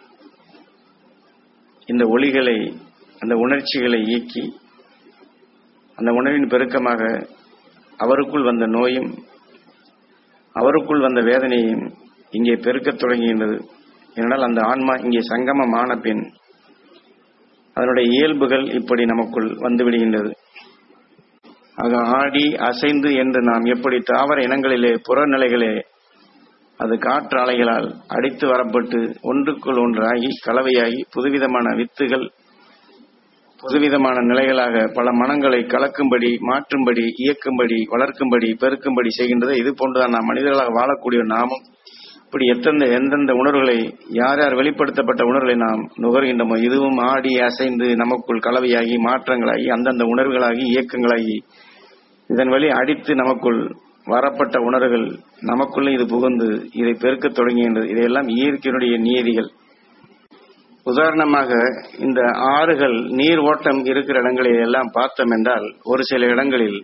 இந்த ஒளிகளை அந்த உணர்ச்சிகளை இயக்கி அந்த உணர்வின் பெருக்கமாக அவருக்குள் வந்த நோயும் அவருக்குள் வந்த வேதனையும் இங்கே பெருக்கத் தொடங்குகின்றது ஏனென்றால் அந்த ஆன்மா இங்கே சங்கமமான பின் அதனுடைய இயல்புகள் இப்படி நமக்குள் வந்துவிடுகின்றது ஆக ஆடி அசைந்து என்று நாம் எப்படி தாவர இனங்களிலே புறநிலைகளே அது காற்று அலைகளால் அடித்து வரப்பட்டு ஒன்றுக்குள் ஒன்றாகி கலவையாகி புதுவிதமான வித்துகள் புதுவிதமான நிலைகளாக பல மனங்களை கலக்கும்படி மாற்றும்படி இயக்கும்படி வளர்க்கும்படி பெருக்கும்படி செய்கின்றது இது போன்றுதான் நாம் மனிதர்களாக வாழக்கூடிய நாமும் இப்படி எத்தெந்த எந்தெந்த உணர்வுகளை யார் யார் வெளிப்படுத்தப்பட்ட உணர்வுகளை நாம் நுகர்கின்றோமோ இதுவும் ஆடி அசைந்து நமக்குள் கலவையாகி மாற்றங்களாகி அந்தந்த உணர்வுகளாகி இயக்கங்களாகி இதன் வழி அடித்து நமக்குள் வரப்பட்ட உணர்வுகள் நமக்குள்ளே இது புகுந்து இதை பெருக்கத் தொடங்குகின்றது இதையெல்லாம் இயற்கையினுடைய நியதிகள் உதாரணமாக இந்த ஆறுகள் நீர் ஓட்டம் இருக்கிற இடங்களில் எல்லாம் பார்த்தோம் என்றால் ஒரு சில இடங்களில்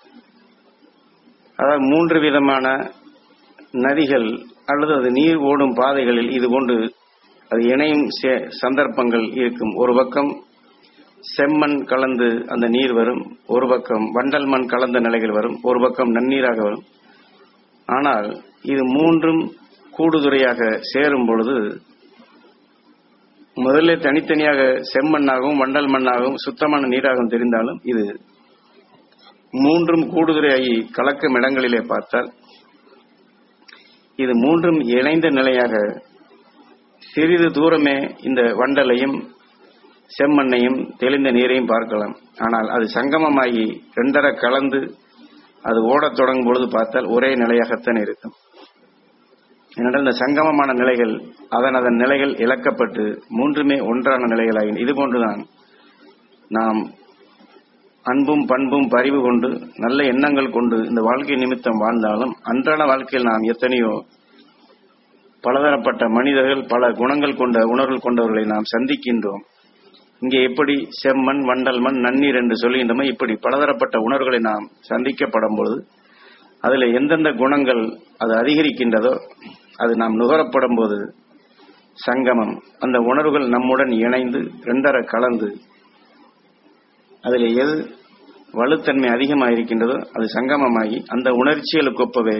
அதாவது மூன்று விதமான நதிகள் அல்லது அது நீர் ஓடும் பாதைகளில் இது கொண்டு அது இணையும் சே- சந்தர்ப்பங்கள் இருக்கும் ஒரு பக்கம் செம்மண் கலந்து அந்த நீர் வரும் ஒரு பக்கம் வண்டல் மண் கலந்த நிலைகள் வரும் ஒரு பக்கம் நன்னீராக வரும் ஆனால் இது மூன்றும் கூடுதுறையாக சேரும் பொழுது முதல்ல தனித்தனியாக செம்மண்ணாகவும் வண்டல் மண்ணாகவும் சுத்தமான நீராகவும் தெரிந்தாலும் இது மூன்றும் கூடுதுறையாகி கலக்கும் இடங்களிலே பார்த்தால் இது மூன்றும் இணைந்த நிலையாக சிறிது தூரமே இந்த வண்டலையும் செம்மண்ணையும் தெளிந்த நீரையும் பார்க்கலாம் ஆனால் அது சங்கமமாகி ரெண்டரை கலந்து அது ஓடத் தொடங்கும் பொழுது பார்த்தால் ஒரே நிலையாகத்தான் இருக்கும் ஏனென்றால் இந்த சங்கமமான நிலைகள் அதன் அதன் நிலைகள் இழக்கப்பட்டு மூன்றுமே ஒன்றான நிலைகளாகின இது போன்றுதான் நாம் அன்பும் பண்பும் பரிவு கொண்டு நல்ல எண்ணங்கள் கொண்டு இந்த வாழ்க்கை நிமித்தம் வாழ்ந்தாலும் அன்றாட வாழ்க்கையில் நாம் எத்தனையோ பலதரப்பட்ட மனிதர்கள் பல குணங்கள் கொண்ட உணர்வுகள் கொண்டவர்களை நாம் சந்திக்கின்றோம் இங்கே எப்படி செம்மண் வண்டல் மண் நன்னீர் என்று சொல்கின்றோமோ இப்படி பலதரப்பட்ட உணர்வுகளை நாம் சந்திக்கப்படும் பொழுது அதில் எந்தெந்த குணங்கள் அது அதிகரிக்கின்றதோ அது நாம் நுகரப்படும் போது சங்கமம் அந்த உணர்வுகள் நம்முடன் இணைந்து ரெண்டரை கலந்து அதில் எது வலுத்தன்மை அதிகமாக இருக்கின்றதோ அது சங்கமமாகி அந்த உணர்ச்சிகளுக்கு ஒப்பவே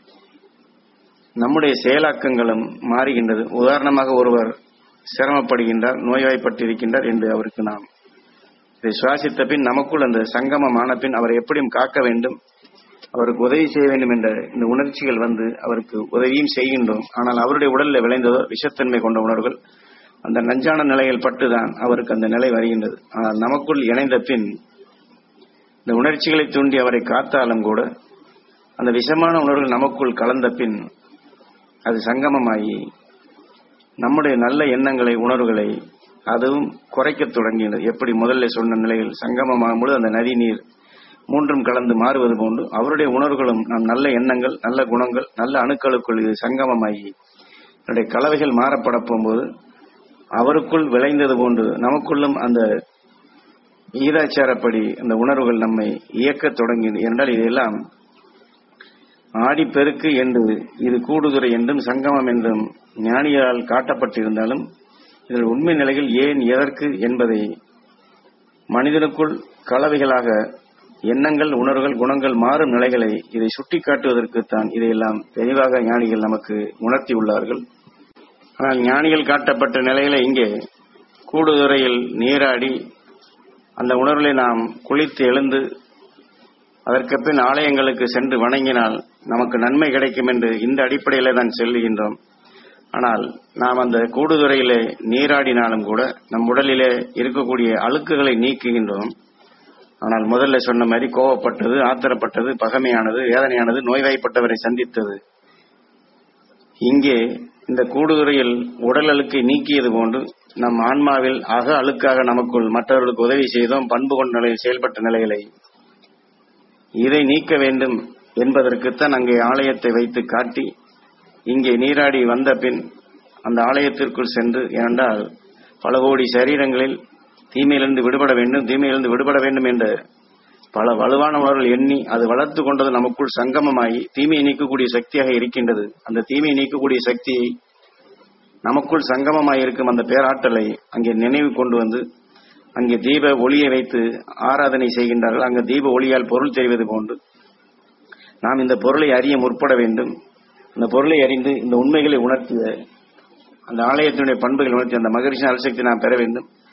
நம்முடைய செயலாக்கங்களும் மாறுகின்றது உதாரணமாக ஒருவர் சிரமப்படுகின்றார் நோய்வாய்ப்பட்டிருக்கின்றார் என்று அவருக்கு நாம் இதை சுவாசித்த பின் நமக்குள் அந்த சங்கமமான பின் அவரை எப்படியும் காக்க வேண்டும் அவருக்கு உதவி செய்ய வேண்டும் என்ற இந்த உணர்ச்சிகள் வந்து அவருக்கு உதவியும் செய்கின்றோம் ஆனால் அவருடைய உடலில் விளைந்ததோ விஷத்தன்மை கொண்ட உணர்வுகள் அந்த நஞ்சான நிலையில் பட்டுதான் அவருக்கு அந்த நிலை வருகின்றது ஆனால் நமக்குள் இணைந்த பின் இந்த உணர்ச்சிகளை தூண்டி அவரை காத்தாலும் கூட அந்த விஷமான உணர்வுகள் நமக்குள் கலந்த பின் அது சங்கமமாகி நம்முடைய நல்ல எண்ணங்களை உணர்வுகளை அதுவும் குறைக்கத் தொடங்கியது எப்படி முதல்ல சொன்ன நிலையில் சங்கமமாகும் பொழுது அந்த நதி நீர் மூன்றும் கலந்து மாறுவது போன்று அவருடைய உணர்வுகளும் நம் நல்ல எண்ணங்கள் நல்ல குணங்கள் நல்ல அணுக்களுக்குள் இது சங்கமமாகி என்னுடைய கலவைகள் மாறப்பட போகும்போது அவருக்குள் விளைந்தது போன்று நமக்குள்ளும் அந்த ஈராச்சாரப்படி அந்த உணர்வுகள் நம்மை இயக்கத் தொடங்கியது என்றால் இதெல்லாம் ஆடிப்பெருக்கு என்று இது கூடுதுறை என்றும் சங்கமம் என்றும் ஞானிகளால் காட்டப்பட்டிருந்தாலும் இதில் உண்மை நிலைகள் ஏன் எதற்கு என்பதை மனிதனுக்குள் கலவைகளாக எண்ணங்கள் உணர்வுகள் குணங்கள் மாறும் நிலைகளை இதை சுட்டிக்காட்டுவதற்குத்தான் இதையெல்லாம் தெளிவாக ஞானிகள் நமக்கு உணர்த்தியுள்ளார்கள் ஆனால் ஞானிகள் காட்டப்பட்ட நிலையில இங்கே கூடுதுறையில் நீராடி அந்த உணர்வுகளை நாம் குளித்து எழுந்து அதற்கு பின் ஆலயங்களுக்கு சென்று வணங்கினால் நமக்கு நன்மை கிடைக்கும் என்று இந்த அடிப்படையிலே தான் செல்லுகின்றோம் ஆனால் நாம் அந்த கூடுதுறையிலே நீராடினாலும் கூட நம் உடலிலே இருக்கக்கூடிய அழுக்குகளை நீக்குகின்றோம் ஆனால் முதல்ல சொன்ன மாதிரி கோவப்பட்டது ஆத்திரப்பட்டது பகமையானது வேதனையானது நோய்வாய்ப்பட்டவரை சந்தித்தது இங்கே இந்த கூடுதுறையில் உடல் அழுக்கை நீக்கியது போன்று நம் ஆன்மாவில் அக அழுக்காக நமக்குள் மற்றவர்களுக்கு உதவி செய்தோம் பண்பு கொண்ட நிலையில் செயல்பட்ட நிலைகளை இதை நீக்க வேண்டும் என்பதற்குத்தான் அங்கே ஆலயத்தை வைத்து காட்டி இங்கே நீராடி வந்த பின் அந்த ஆலயத்திற்குள் சென்று ஏனென்றால் பல கோடி சரீரங்களில் தீமையிலிருந்து விடுபட வேண்டும் தீமையிலிருந்து விடுபட வேண்டும் என்ற பல வலுவான உணர்வுகள் எண்ணி அது வளர்த்து கொண்டது நமக்குள் சங்கமமாகி தீமையை நீக்கக்கூடிய சக்தியாக இருக்கின்றது அந்த தீமையை நீக்கக்கூடிய சக்தியை நமக்குள் சங்கமமாய் இருக்கும் அந்த பேராற்றலை அங்கே நினைவு கொண்டு வந்து அங்கே தீப ஒளியை வைத்து ஆராதனை செய்கின்றார்கள் அங்கே தீப ஒளியால் பொருள் தெரிவது போன்று நாம் இந்த பொருளை அறிய முற்பட வேண்டும் அந்த பொருளை அறிந்து இந்த உண்மைகளை உணர்த்திய அந்த ஆலயத்தினுடைய பண்புகளை உணர்த்தி அந்த மகிழ்ச்சி அலசக்தி நாம் பெற வேண்டும்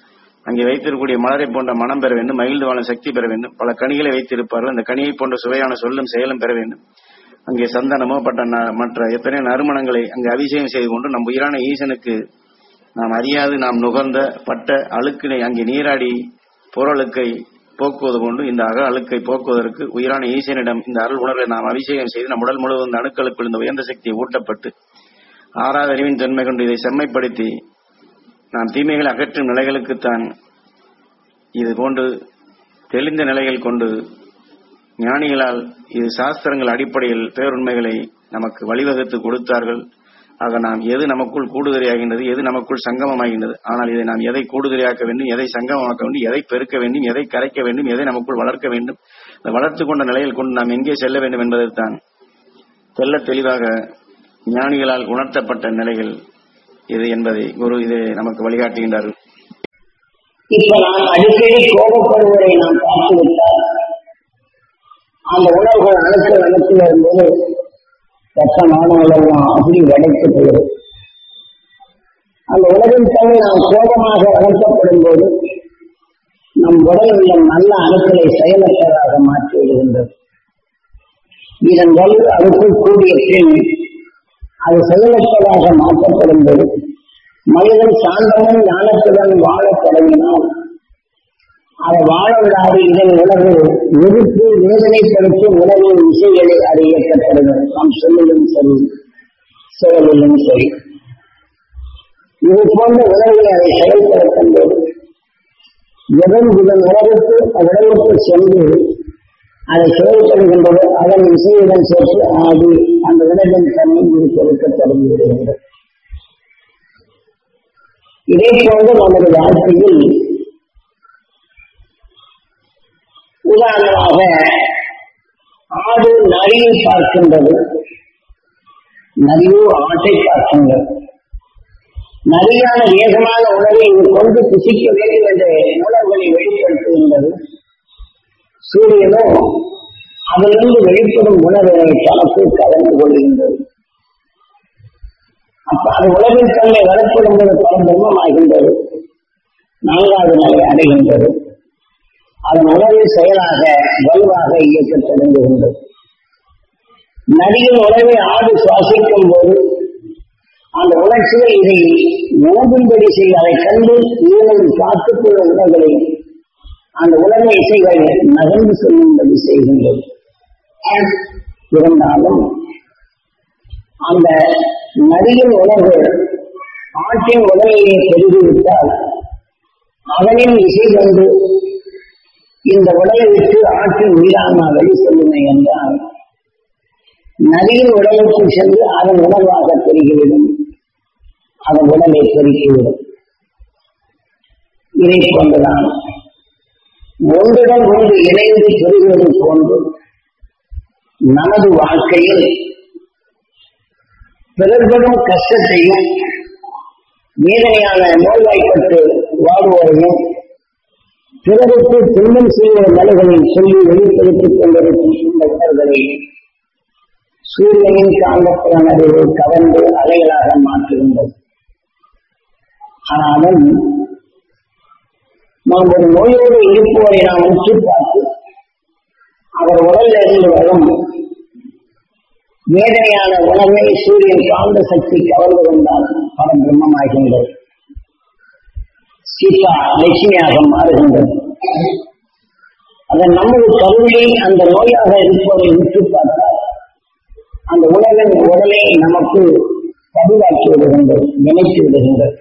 அங்கே வைத்திருக்கக்கூடிய மலரை போன்ற மனம் பெற வேண்டும் மகிழ்ந்து வாழும் சக்தி பெற வேண்டும் பல கனிகளை வைத்திருப்பார்கள் அந்த கனியை போன்ற சுவையான சொல்லும் செயலும் பெற வேண்டும் அங்கே சந்தனமோ பட்ட ந- மற்ற எத்தனை நறுமணங்களை அங்கே அபிஷேகம் செய்து கொண்டு நம் உயிரான ஈசனுக்கு நாம் அறியாது நாம் நுகர்ந்த பட்ட அழுக்கினை அங்கே நீராடி புறழுக்கை போக்குவது கொண்டு இந்த அக அழுக்கை போக்குவதற்கு உயிரான ஈசனிடம் இந்த அருள் உணர்வை நாம் அபிஷேகம் செய்து நம் உடல் முழுவதும் இந்த அணுக்களுக்குள் இந்த உயர்ந்த சக்தியை ஊட்டப்பட்டு ஆறாவது அறிவின் தன்மை கொண்டு இதை செம்மைப்படுத்தி நாம் தீமைகளை அகற்றும் நிலைகளுக்குத்தான் இது போன்று தெளிந்த நிலைகள் கொண்டு ஞானிகளால் இது சாஸ்திரங்கள் அடிப்படையில் பேருண்மைகளை நமக்கு வழிவகுத்து கொடுத்தார்கள் ஆக நாம் எது நமக்குள் கூடுதலையாகின்றது எது நமக்குள் சங்கமமாகின்றது ஆனால் இதை நாம் எதை கூடுதலையாக்க வேண்டும் எதை சங்கமமாக்க வேண்டும் எதை பெருக்க வேண்டும் எதை கரைக்க வேண்டும் எதை நமக்குள் வளர்க்க வேண்டும் இந்த வளர்த்து கொண்ட நிலையில் கொண்டு நாம் எங்கே செல்ல வேண்டும் என்பதைத்தான் தெல்ல தெளிவாக ஞானிகளால் உணர்த்தப்பட்ட நிலைகள் இது என்பதை குரு இதை நமக்கு வழிகாட்டுகின்றார்கள் இப்ப நாம் அடிக்கடி கோபப்படுவதை நாம் பார்த்து விட்டால் அந்த உணர்வுகள் அணுக்கள் அணுக்கள் வரும்போது ரத்தமான உலகம் அப்படி வடைத்து போயிடும் அந்த உலகின் தன்மை நாம் கோபமாக வளர்க்கப்படும் போது நம் உடலில் உள்ள நல்ல அணுக்களை செயலற்றதாக மாற்றி விடுகின்றது இதன் வலு அதுக்குள் கூடிய பின் அது செயலற்றதாக மாற்றப்படும் போது மனிதன் சாந்தமும் ஞானத்துடன் வாழத் தொடங்கினால் அதை வாழ விடாது இதன் உணர்வு வெறுப்பு வேதனைப்படுத்தி உணர்வின் இசைகளை அது இயக்கப்படுகிறது நாம் சொல்லிலும் சரி செயலிலும் சரி இது போன்ற உணர்வை அதை செயல்படுத்தும் போது எவன் இதன் உணர்வுக்கு உடலுக்கு சென்று அதை செயல்படுகின்றது அதன் இசையுடன் சேர்த்து ஆடி அந்த உணர்வின் தன்மை இது கொடுக்க தொடங்கி விடுகின்றது இதே போன்று நமது வாழ்க்கையில் உதாரணமாக ஆடு நரியை பார்க்கின்றது நரியோ ஆட்டை பார்க்கின்றது நரியான வேகமான உணவை இது கொண்டு புசிக்க வேண்டும் என்ற உணர்வுகளை வெளிப்படுத்துகின்றது சூரியனோ அதிலிருந்து வெளிப்படும் உணர்வினை தனக்கு கலந்து கொள்கின்றது அப்ப அது உலகின் தன்மை வரப்படும் போது பரபிரம்மமாகின்றது நான்காவது நிலை அடைகின்றது அதன் உணர்வு செயலாக வலுவாக இயக்கத் தொடங்குகின்றது நரியின் உணவை ஆடு சுவாசிக்கும் போது அந்த உணர்ச்சிகள் இதை ஓடும்படி செய்ய அதை கண்டு ஈவன் காத்துக்குள்ள உணர்வுகளை அந்த உணர்வு இசைகள் நகர்ந்து செல்லும்படி செய்கின்றது இருந்தாலும் அந்த நரியின் உணர்வு ஆட்டின் உடலிலே பெருகிவிட்டால் அவனின் இசை கொண்டு இந்த உடலை விட்டு ஆற்றின் உயிரான்மா வெளி செல்லுமே என்றால் நரியின் உடலுக்கு சென்று அதன் உணர்வாக பெருகிவிடும் அதன் உடலை பெருக்கிவிடும் இதை போன்றுதான் ஒன்றுடன் ஒன்று இணைந்து பெறுவது போன்று நமது வாழ்க்கையில் பிறர்படும் கஷ்டத்தையும் வேதனையான நோய்வாய்ப்பட்டு வாழ்வோரையும் பிறருக்கு துன்பம் செய்கிற நிலைகளை சொல்லி வெளிப்படுத்திக் கொண்டிருக்கும் இந்த உணர்வுகளை சூரியனின் காந்தப்புலன் அறிவு கவர்ந்து அலைகளாக மாற்றுகின்றது ஆனாலும் நாம் ஒரு நோயோடு இருப்பவரை நாம் உற்று பார்த்து அவர் உடலில் இருந்து வரும் வேதனையான உணர்வை சூரியன் காந்த சக்தி கவர்ந்து கொண்டால் பரம் பிரம்மமாகின்றது சீதா லட்சுமியாக மாறுகின்றது அதன் நமது கருவிலில் அந்த நோயாக இருப்பவரை உற்று பார்த்தால் அந்த உணவின் உடலை நமக்கு பதிவாக்கி விடுகின்றது நினைத்து விடுகின்றது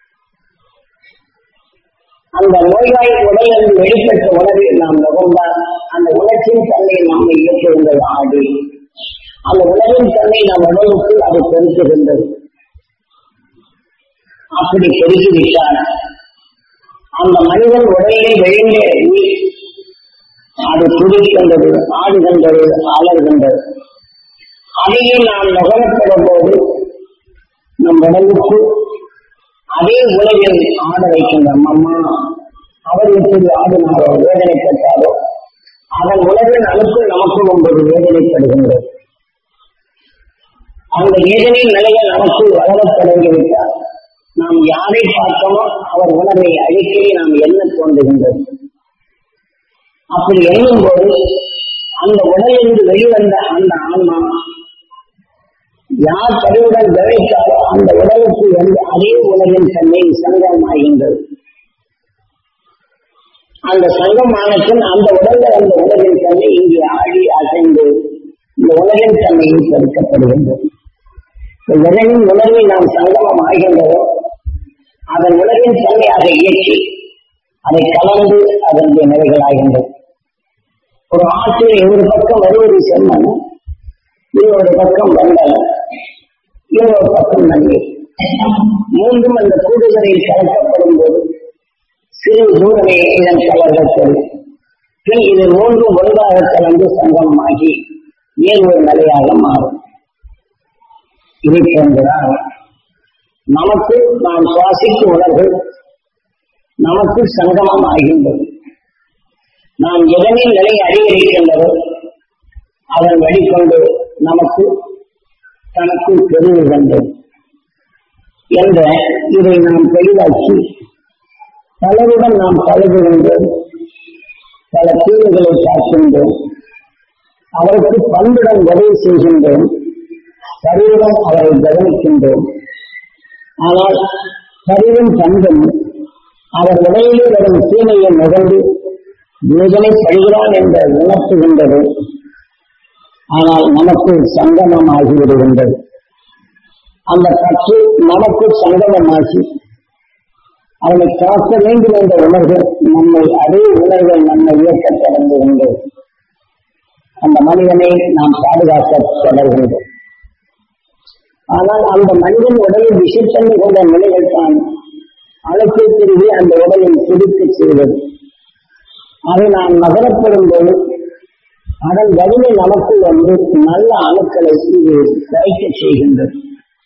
அந்த நோய்வாய் உடலில் வெளிப்பட்ட உணவில் நாம் நுகர்ந்தால் அந்த உணர்ச்சியின் தன்மை நம்மை இயக்குகின்றது ஆடி அந்த உணவின் தன்மை நம் உடலுக்குள் அது பெருக்குகின்றது அப்படி பெருக்கிவிட்டால் அந்த மனிதன் உடலிலே வெளியே உயிர் அது துடிக்கின்றது ஆடுகின்றது அலர்கின்றது அதையே நாம் நுகரப்படும் போது நம் உடலுக்கு அதே உலகில் ஆட வைக்கின்றோம் அம்மா அவர் எப்படி ஆடினாரோ வேதனைப்பட்டாரோ அதன் உலகின் அணுக்கள் நமக்கு ஒன்பது வேதனைப்படுகின்றது அந்த வேதனை நிலைகள் நமக்கு வளரத் தொடங்கிவிட்டார் நாம் யாரை பார்த்தோமோ அவர் உணர்வை அடிக்கடி நாம் எண்ண தோன்றுகின்றது அப்படி எண்ணும் போது அந்த உடலிலிருந்து வெளிவந்த அந்த ஆன்மா யார் கருவுடன் கவனித்தாலோ அந்த உடலுக்கு வந்து அதே உலகின் தன்மை சங்கமாகின்றது அந்த சங்கமானத்தின் அந்த உடல்ல வந்த உலகின் தன்மை இங்கே ஆடி அசைந்து இந்த உலகின் தன்மையில் பெருக்கப்படுகின்றது எதனின் உணர்வை நாம் சங்கமம் ஆகின்றதோ அதன் உலகின் தன்மையாக இயக்கி அதை கலந்து அதனுடைய நிலைகளாகின்றது ஒரு ஆற்றில் ஒரு பக்கம் வருவது செம்மன் இன்னொரு பக்கம் வண்டல் இன்னொரு பக்கம் நன்னீர் மூன்றும் அந்த கூடுதலில் கலக்கப்படும் போது சிறு தூரமே இதன் கலர்கள் தெரியும் பின் இது மூன்றும் ஒன்றாக கலந்து சங்கமமாகி ஏன் ஒரு நிலையாக மாறும் இதை போன்றுதான் நமக்கு நாம் சுவாசிக்கும் உணர்வு நமக்கு சங்கமம் ஆகின்றது நாம் எதனில் நிலை அதிகரிக்கின்றதோ அதன் வழிகொண்டு நமக்கு தனக்குள் பெருகுகின்றது என்ற இதை நாம் தெளிவாக்கி பலருடன் நாம் பழகுகின்றோம் பல தீவுகளை பார்க்கின்றோம் அவருக்கு பண்புடன் உதவி செய்கின்றோம் பருவம் அவரை கவனிக்கின்றோம் ஆனால் பருவம் பண்பும் அவர் உடையிலே வரும் தீமையை நுகர்ந்து வேதனை படுகிறான் என்று உணர்த்துகின்றது ஆனால் நமக்கு சங்கமம் ஆகிவிடுகின்றது அந்த பற்று நமக்கு சங்கமமாகி அவனை காக்க வேண்டும் என்ற உணர்வு நம்மை அதே உணர்வை நம்மை இயக்க தொடங்குகின்றது அந்த மனிதனை நாம் பாதுகாக்க தொடர்கின்றோம் ஆனால் அந்த மனிதன் உடலில் விஷத்தன்மை கொண்ட நிலைகள் தான் அழைப்பு திரும்பி அந்த உடலில் துடிக்க செய்வது அதை நாம் நகரப்படும் போது அதன் வலிமை நமக்குள் வந்து நல்ல அணுக்களை இது குறைக்க செய்கின்றது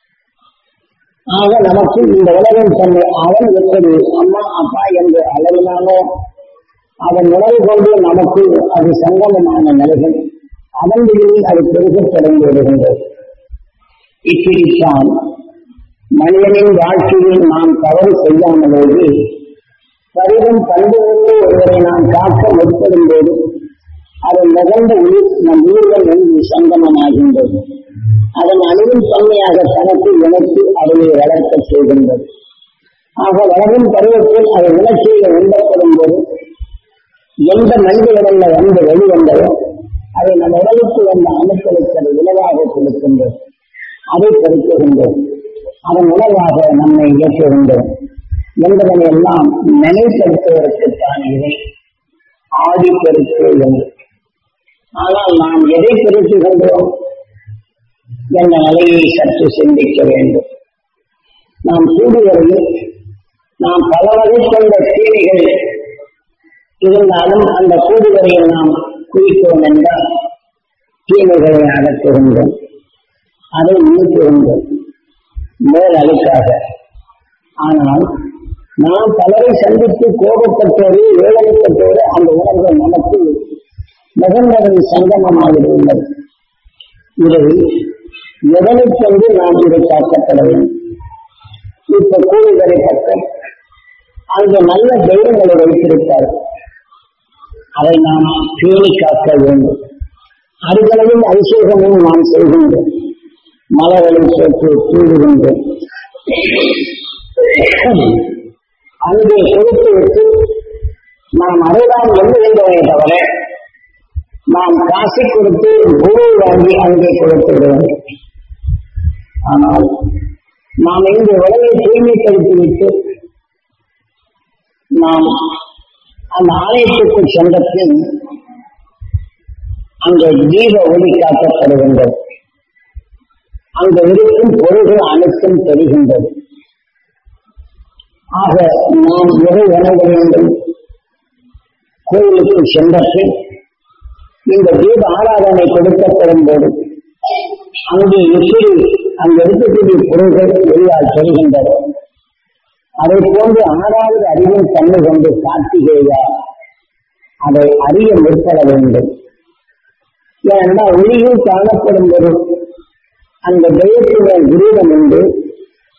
ஆக நமக்கு இந்த உலகம் தன்னை அவன் எப்படி அம்மா அப்பா என்று அழகினானோ அதன் உணவு கொண்டு நமக்கு அது சங்கமமான நிலைகள் அதன் வழியில் அது பெருகத் தொடங்கி வருகின்றது இப்படித்தான் மனிதனின் வாழ்க்கையில் நாம் தவறு செய்யாமலேயே பருவம் பண்பு கொண்டு ஒருவரை நாம் காக்க முற்படும் போது அது நிகழ்ந்த உயிர் நம் உயிர்கள் என்று சங்கமமாகின்றது அதன் அணுவின் தன்மையாக தனக்கு இணைத்து அதனை வளர்க்க செய்கின்றது ஆக வளரும் பருவத்தில் அது உணர்ச்சியில் உண்டப்படும் போது எந்த மனித உடல்ல வந்து வெளிவந்ததோ அதை நம் உடலுக்கு வந்த அணுக்களுக்கு அது உணவாக கொடுக்கின்றது அதை பெருக்குகின்றோம் அதன் உணர்வாக நம்மை இயக்குகின்றோம் என்பதனை எல்லாம் நினைப்படுத்துவதற்குத்தான் இதை ஆடி பெருக்கு என்று ஆனால் நாம் எதை பெருக்குகின்றோம் என்ற நிலையை சற்று சிந்திக்க வேண்டும் நாம் கூடுவதில் நாம் பல வகை கொண்ட தீமைகள் இருந்தாலும் அந்த கூடுவரையில் நாம் குறித்தோம் என்றால் தீமைகளை அடக்குகின்றோம் அதை நீக்குகின்றோம் மேல் அழுக்காக ஆனால் நாம் பலரை சந்தித்து கோபப்பட்டோடு வேதனைப்பட்டோடு அந்த உணர்வு நமக்கு மிகுந்தவன் சங்கமமாகிவிடுகிறது இதை எதனை கொண்டு நாம் இதை காக்கப்பட வேண்டும் இப்ப கூடுதலை பக்கம் அங்கு நல்ல தெய்வங்களை வைத்திருப்பார் அதை நாம் பேணி காக்க வேண்டும் அதுகளவில் அபிஷேகமும் நாம் செய்கின்றோம் மலர்களை சேர்த்து தூடுகின்றோம் அங்கே கொடுத்து விட்டு நாம் அதைதான் எண்ணுகின்றோமே தவிர நாம் காசை கொடுத்து குரு வாங்கி அங்கே கொடுத்து விட வேண்டும் ஆனால் நாம் இந்த உலகை தூய்மைப்படுத்திவிட்டு நாம் அந்த ஆலயத்துக்கு சென்ற பின் அங்கே தீப ஒளி காட்டப்படுகின்றது அங்கு இருக்கும் பொருள்கள் அனைத்தும் தெரிகின்றது ஆக நாம் எதை வணங்க வேண்டும் கோயிலுக்கு சென்ற பின் இந்த தீப ஆராதனை கொடுக்கப்படும் போது அங்கே எப்படி அங்க இருக்கக்கூடிய பொருள்கள் வெளியால் தெரிகின்றதோ அதை போன்று ஆறாவது அறிவின் தன்மை கொண்டு கார்த்திகேயா அதை அறிய முற்பட வேண்டும் ஏனென்றால் ஒளியில் காணப்படும் போது அந்த தெய்வத்தின் கிரீடம் உண்டு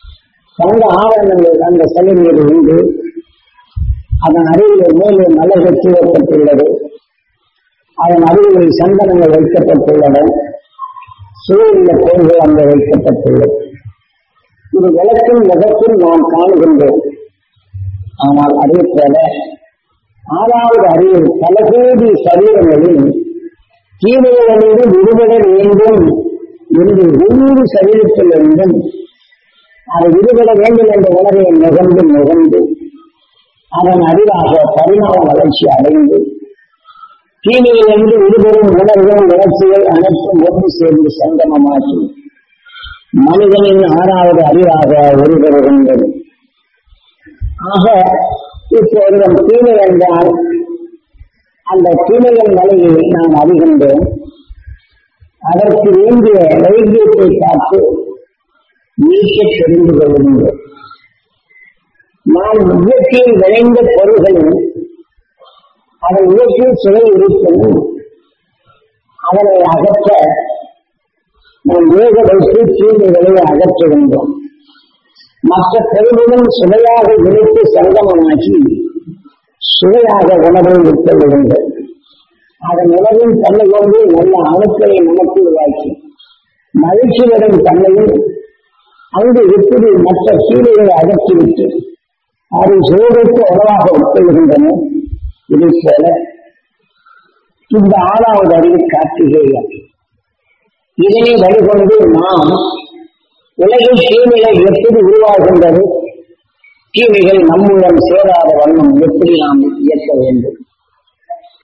தங்க ஆவரணங்கள் அந்த சிலை மீது உண்டு அதன் அருகில் மேலே மலர்கள் தூவப்பட்டுள்ளது அதன் அருகில் சந்தனங்கள் வைக்கப்பட்டுள்ளன சூழ்நிலை கோள்கள் அங்கே வைக்கப்பட்டுள்ளது இது விளக்கின் முகத்தில் நாம் காணுகின்றோம் ஆனால் அதே போல ஆறாவது அறிவில் பல கோடி சரீரங்களில் தீமையிலிருந்து விடுபட வேண்டும் என்று ஒவ்வொரு சரீரத்திலிருந்தும் அதை விடுபட வேண்டும் என்ற உணர்வை நுகர்ந்து நுகர்ந்து அதன் அறிவாக பரிணாம வளர்ச்சி அடைந்து தீமையிலிருந்து விடுபடும் உணர்வுகள் உணர்ச்சிகள் அனைத்தும் ஒன்று சேர்ந்து சங்கமமாகி மனிதனின் ஆறாவது அறிவாக உருவருகின்றது ஆக இப்போது நம் தீமை என்றால் அந்த தீமையின் நிலையை நாம் அறிகின்றோம் அதற்கு வேண்டிய வைத்தியத்தை பார்த்து நீக்க தெரிந்து கொள்கின்றோம் நாம் இயற்கையில் விளைந்த பொருள்களும் அதன் இயற்கையில் சுவை இருப்பினும் அதனை அகற்ற நாம் வேக வைத்து தீமைகளை அகற்றுகின்றோம் மற்ற பொருளுடன் சுவையாக விழித்து சங்கமமாக்கி சுவையாக உணவை உட்கொள்ளுகின்றோம் அதன் உணவின் தன்மை கொண்டு நல்ல அணுக்களை நமக்கு உருவாக்கி மகிழ்ச்சியுடன் தன்மையும் அங்கு எப்படி மற்ற கீழைகளை அகற்றிவிட்டு அதை சுவைக்கு உணவாக உட்கொள்கின்றன இதை போல இந்த ஆறாவது அறிவு கார்த்திகேயன் இதனை வழிகொண்டு நாம் உலகில் தீமைகள் எப்படி உருவாகின்றது தீமைகள் நம்முடன் சேராத வண்ணம் எப்படி நாம் இயக்க வேண்டும்